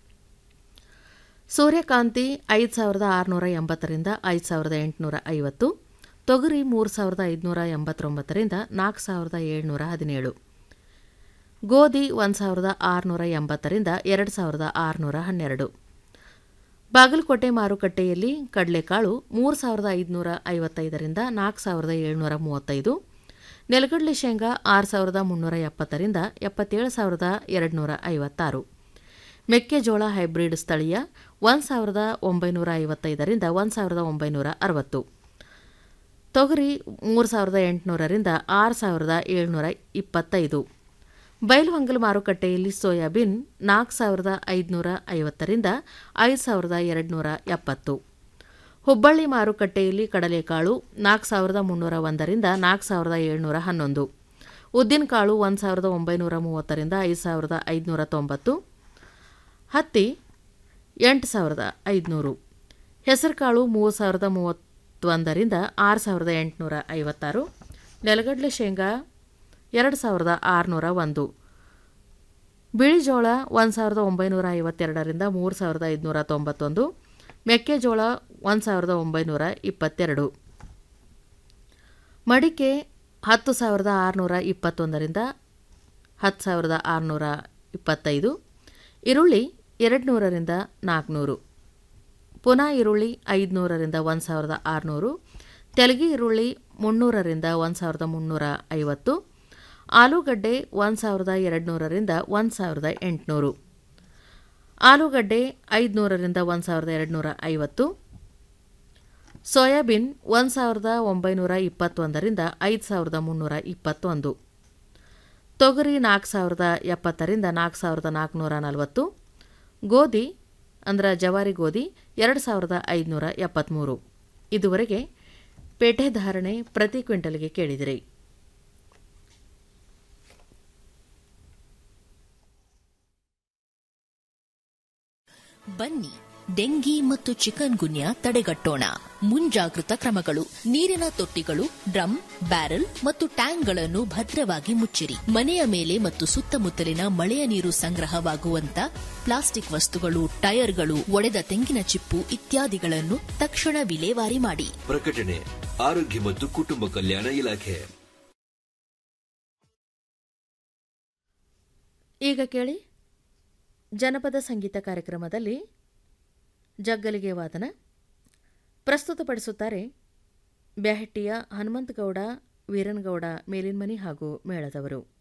ಸೂರ್ಯಕಾಂತಿ ಐದು ಸಾವಿರದ ಆರುನೂರ ಎಂಬತ್ತರಿಂದ ಐದು ಸಾವಿರದ ಎಂಟುನೂರ ಐವತ್ತು ತೊಗರಿ ಮೂರು ಸಾವಿರದ ಐದುನೂರ ಎಂಬತ್ತೊಂಬತ್ತರಿಂದ ನಾಲ್ಕು ಸಾವಿರದ ಏಳ್ನೂರ ಹದಿನೇಳು ಗೋಧಿ ಒಂದು ಸಾವಿರದ ಆರುನೂರ ಎಂಬತ್ತರಿಂದ ಎರಡು ಸಾವಿರದ ಆರುನೂರ ಹನ್ನೆರಡು ಬಾಗಲಕೋಟೆ ಮಾರುಕಟ್ಟೆಯಲ್ಲಿ ಕಡಲೆಕಾಳು ಮೂರು ಸಾವಿರದ ಐದುನೂರ ಐವತ್ತೈದರಿಂದ ನಾಲ್ಕು ಸಾವಿರದ ಏಳ್ನೂರ ಮೂವತ್ತೈದು ನೆಲಗಡಲೆ ಶೇಂಗಾ ಆರು ಸಾವಿರದ ಮುನ್ನೂರ ಎಪ್ಪತ್ತರಿಂದ ಎಪ್ಪತ್ತೇಳು ಸಾವಿರದ ಎರಡುನೂರ ಐವತ್ತಾರು ಮೆಕ್ಕೆಜೋಳ ಹೈಬ್ರಿಡ್ ಸ್ಥಳೀಯ ಒಂದು ಸಾವಿರದ ಒಂಬೈನೂರ ಐವತ್ತೈದರಿಂದ ಒಂದು ಸಾವಿರದ ಒಂಬೈನೂರ ಅರವತ್ತು ತೊಗರಿ ಮೂರು ಸಾವಿರದ ಎಂಟುನೂರರಿಂದ ಆರು ಸಾವಿರದ ಏಳ್ನೂರ ಇಪ್ಪತ್ತೈದು ಬೈಲುಹೊಂಗಲ ಮಾರುಕಟ್ಟೆಯಲ್ಲಿ ಸೋಯಾಬೀನ್ ನಾಲ್ಕು ಸಾವಿರದ ಐದುನೂರ ಐವತ್ತರಿಂದ ಐದು ಸಾವಿರದ ಎರಡುನೂರ ಎಪ್ಪತ್ತು ಹುಬ್ಬಳ್ಳಿ ಮಾರುಕಟ್ಟೆಯಲ್ಲಿ ಕಡಲೆಕಾಳು ನಾಲ್ಕು ಸಾವಿರದ ಮುನ್ನೂರ ಒಂದರಿಂದ ನಾಲ್ಕು ಸಾವಿರದ ಏಳ್ನೂರ ಹನ್ನೊಂದು ಉದ್ದಿನಕಾಳು ಒಂದು ಸಾವಿರದ ಒಂಬೈನೂರ ಮೂವತ್ತರಿಂದ ಐದು ಸಾವಿರದ ಐದುನೂರ ತೊಂಬತ್ತು ಹತ್ತಿ ಎಂಟು ಸಾವಿರದ ಐದುನೂರು ಹೆಸರುಕಾಳು ಮೂರು ಸಾವಿರದ ಮೂವತ್ತೊಂದರಿಂದ ಆರು ಸಾವಿರದ ಎಂಟುನೂರ ಐವತ್ತಾರು ನೆಲಗಡಲೆ ಶೇಂಗಾ ಎರಡು ಸಾವಿರದ ಆರುನೂರ ಒಂದು ಬಿಳಿಜೋಳ ಒಂದು ಸಾವಿರದ ಒಂಬೈನೂರ ಐವತ್ತೆರಡರಿಂದ ಮೂರು ಸಾವಿರದ ಐದುನೂರ ತೊಂಬತ್ತೊಂದು ಮೆಕ್ಕೆಜೋಳ ಒಂದು ಸಾವಿರದ ಒಂಬೈನೂರ ಇಪ್ಪತ್ತೆರಡು ಮಡಿಕೆ ಹತ್ತು ಸಾವಿರದ ಆರುನೂರ ಇಪ್ಪತ್ತೊಂದರಿಂದ ಹತ್ತು ಸಾವಿರದ ಆರುನೂರ ಇಪ್ಪತ್ತೈದು ಈರುಳ್ಳಿ ಎರಡು ನೂರರಿಂದ ನಾಲ್ಕುನೂರು ಪುನಃ ಈರುಳ್ಳಿ ಐದುನೂರರಿಂದ ಒಂದು ಸಾವಿರದ ಆರುನೂರು ತೆಲಗಿ ಈರುಳ್ಳಿ ಮುನ್ನೂರರಿಂದ ಒಂದು ಸಾವಿರದ ಮುನ್ನೂರ ಐವತ್ತು ಆಲೂಗಡ್ಡೆ ಒಂದು ಸಾವಿರದ ಎರಡುನೂರರಿಂದ ಒಂದು ಸಾವಿರದ ಎಂಟುನೂರು ಆಲೂಗಡ್ಡೆ ಐದುನೂರರಿಂದ ಒಂದು ಸಾವಿರದ ಎರಡುನೂರ ಐವತ್ತು ಸೋಯಾಬೀನ್ ಒಂದು ಸಾವಿರದ ಒಂಬೈನೂರ ಇಪ್ಪತ್ತೊಂದರಿಂದ ಐದು ಸಾವಿರದ ಮುನ್ನೂರ ಇಪ್ಪತ್ತೊಂದು ತೊಗರಿ ನಾಲ್ಕು ಸಾವಿರದ ಎಪ್ಪತ್ತರಿಂದ ನಾಲ್ಕು ಸಾವಿರದ ನಾಲ್ಕುನೂರ ನಲವತ್ತು ಗೋಧಿ ಅಂದ್ರೆ ಜವಾರಿ ಗೋಧಿ ಎರಡು ಸಾವಿರದ ಐದುನೂರ ಎಪ್ಪತ್ತ್ಮೂರು ಇದುವರೆಗೆ ಪೇಟೆ ಧಾರಣೆ ಪ್ರತಿ ಕ್ವಿಂಟಲ್ಗೆ ಕೇಳಿದಿರಿ ಬನ್ನಿ ಡೆಂಗಿ ಮತ್ತು ಚಿಕನ್ ಗುನ್ಯಾ ತಡೆಗಟ್ಟೋಣ ಮುಂಜಾಗೃತ ಕ್ರಮಗಳು ನೀರಿನ ತೊಟ್ಟಿಗಳು ಡ್ರಮ್ ಬ್ಯಾರೆಲ್ ಮತ್ತು ಟ್ಯಾಂಕ್ಗಳನ್ನು ಭದ್ರವಾಗಿ ಮುಚ್ಚಿರಿ ಮನೆಯ ಮೇಲೆ ಮತ್ತು ಸುತ್ತಮುತ್ತಲಿನ ಮಳೆಯ ನೀರು ಸಂಗ್ರಹವಾಗುವಂತ ಪ್ಲಾಸ್ಟಿಕ್ ವಸ್ತುಗಳು ಟೈರ್ಗಳು ಒಡೆದ ತೆಂಗಿನ ಚಿಪ್ಪು ಇತ್ಯಾದಿಗಳನ್ನು ತಕ್ಷಣ ವಿಲೇವಾರಿ ಮಾಡಿ ಪ್ರಕಟಣೆ ಆರೋಗ್ಯ ಮತ್ತು ಕುಟುಂಬ ಕಲ್ಯಾಣ ಇಲಾಖೆ ಈಗ ಕೇಳಿ ಜನಪದ ಸಂಗೀತ ಕಾರ್ಯಕ್ರಮದಲ್ಲಿ ಜಗ್ಗಲಿಗೆ ವಾದನ ಪ್ರಸ್ತುತಪಡಿಸುತ್ತಾರೆ ಬ್ಯಾಹಟ್ಟಿಯ ಹನುಮಂತಗೌಡ ವೀರನಗೌಡ ಮೇಲಿನ್ಮನಿ ಹಾಗೂ ಮೇಳದವರು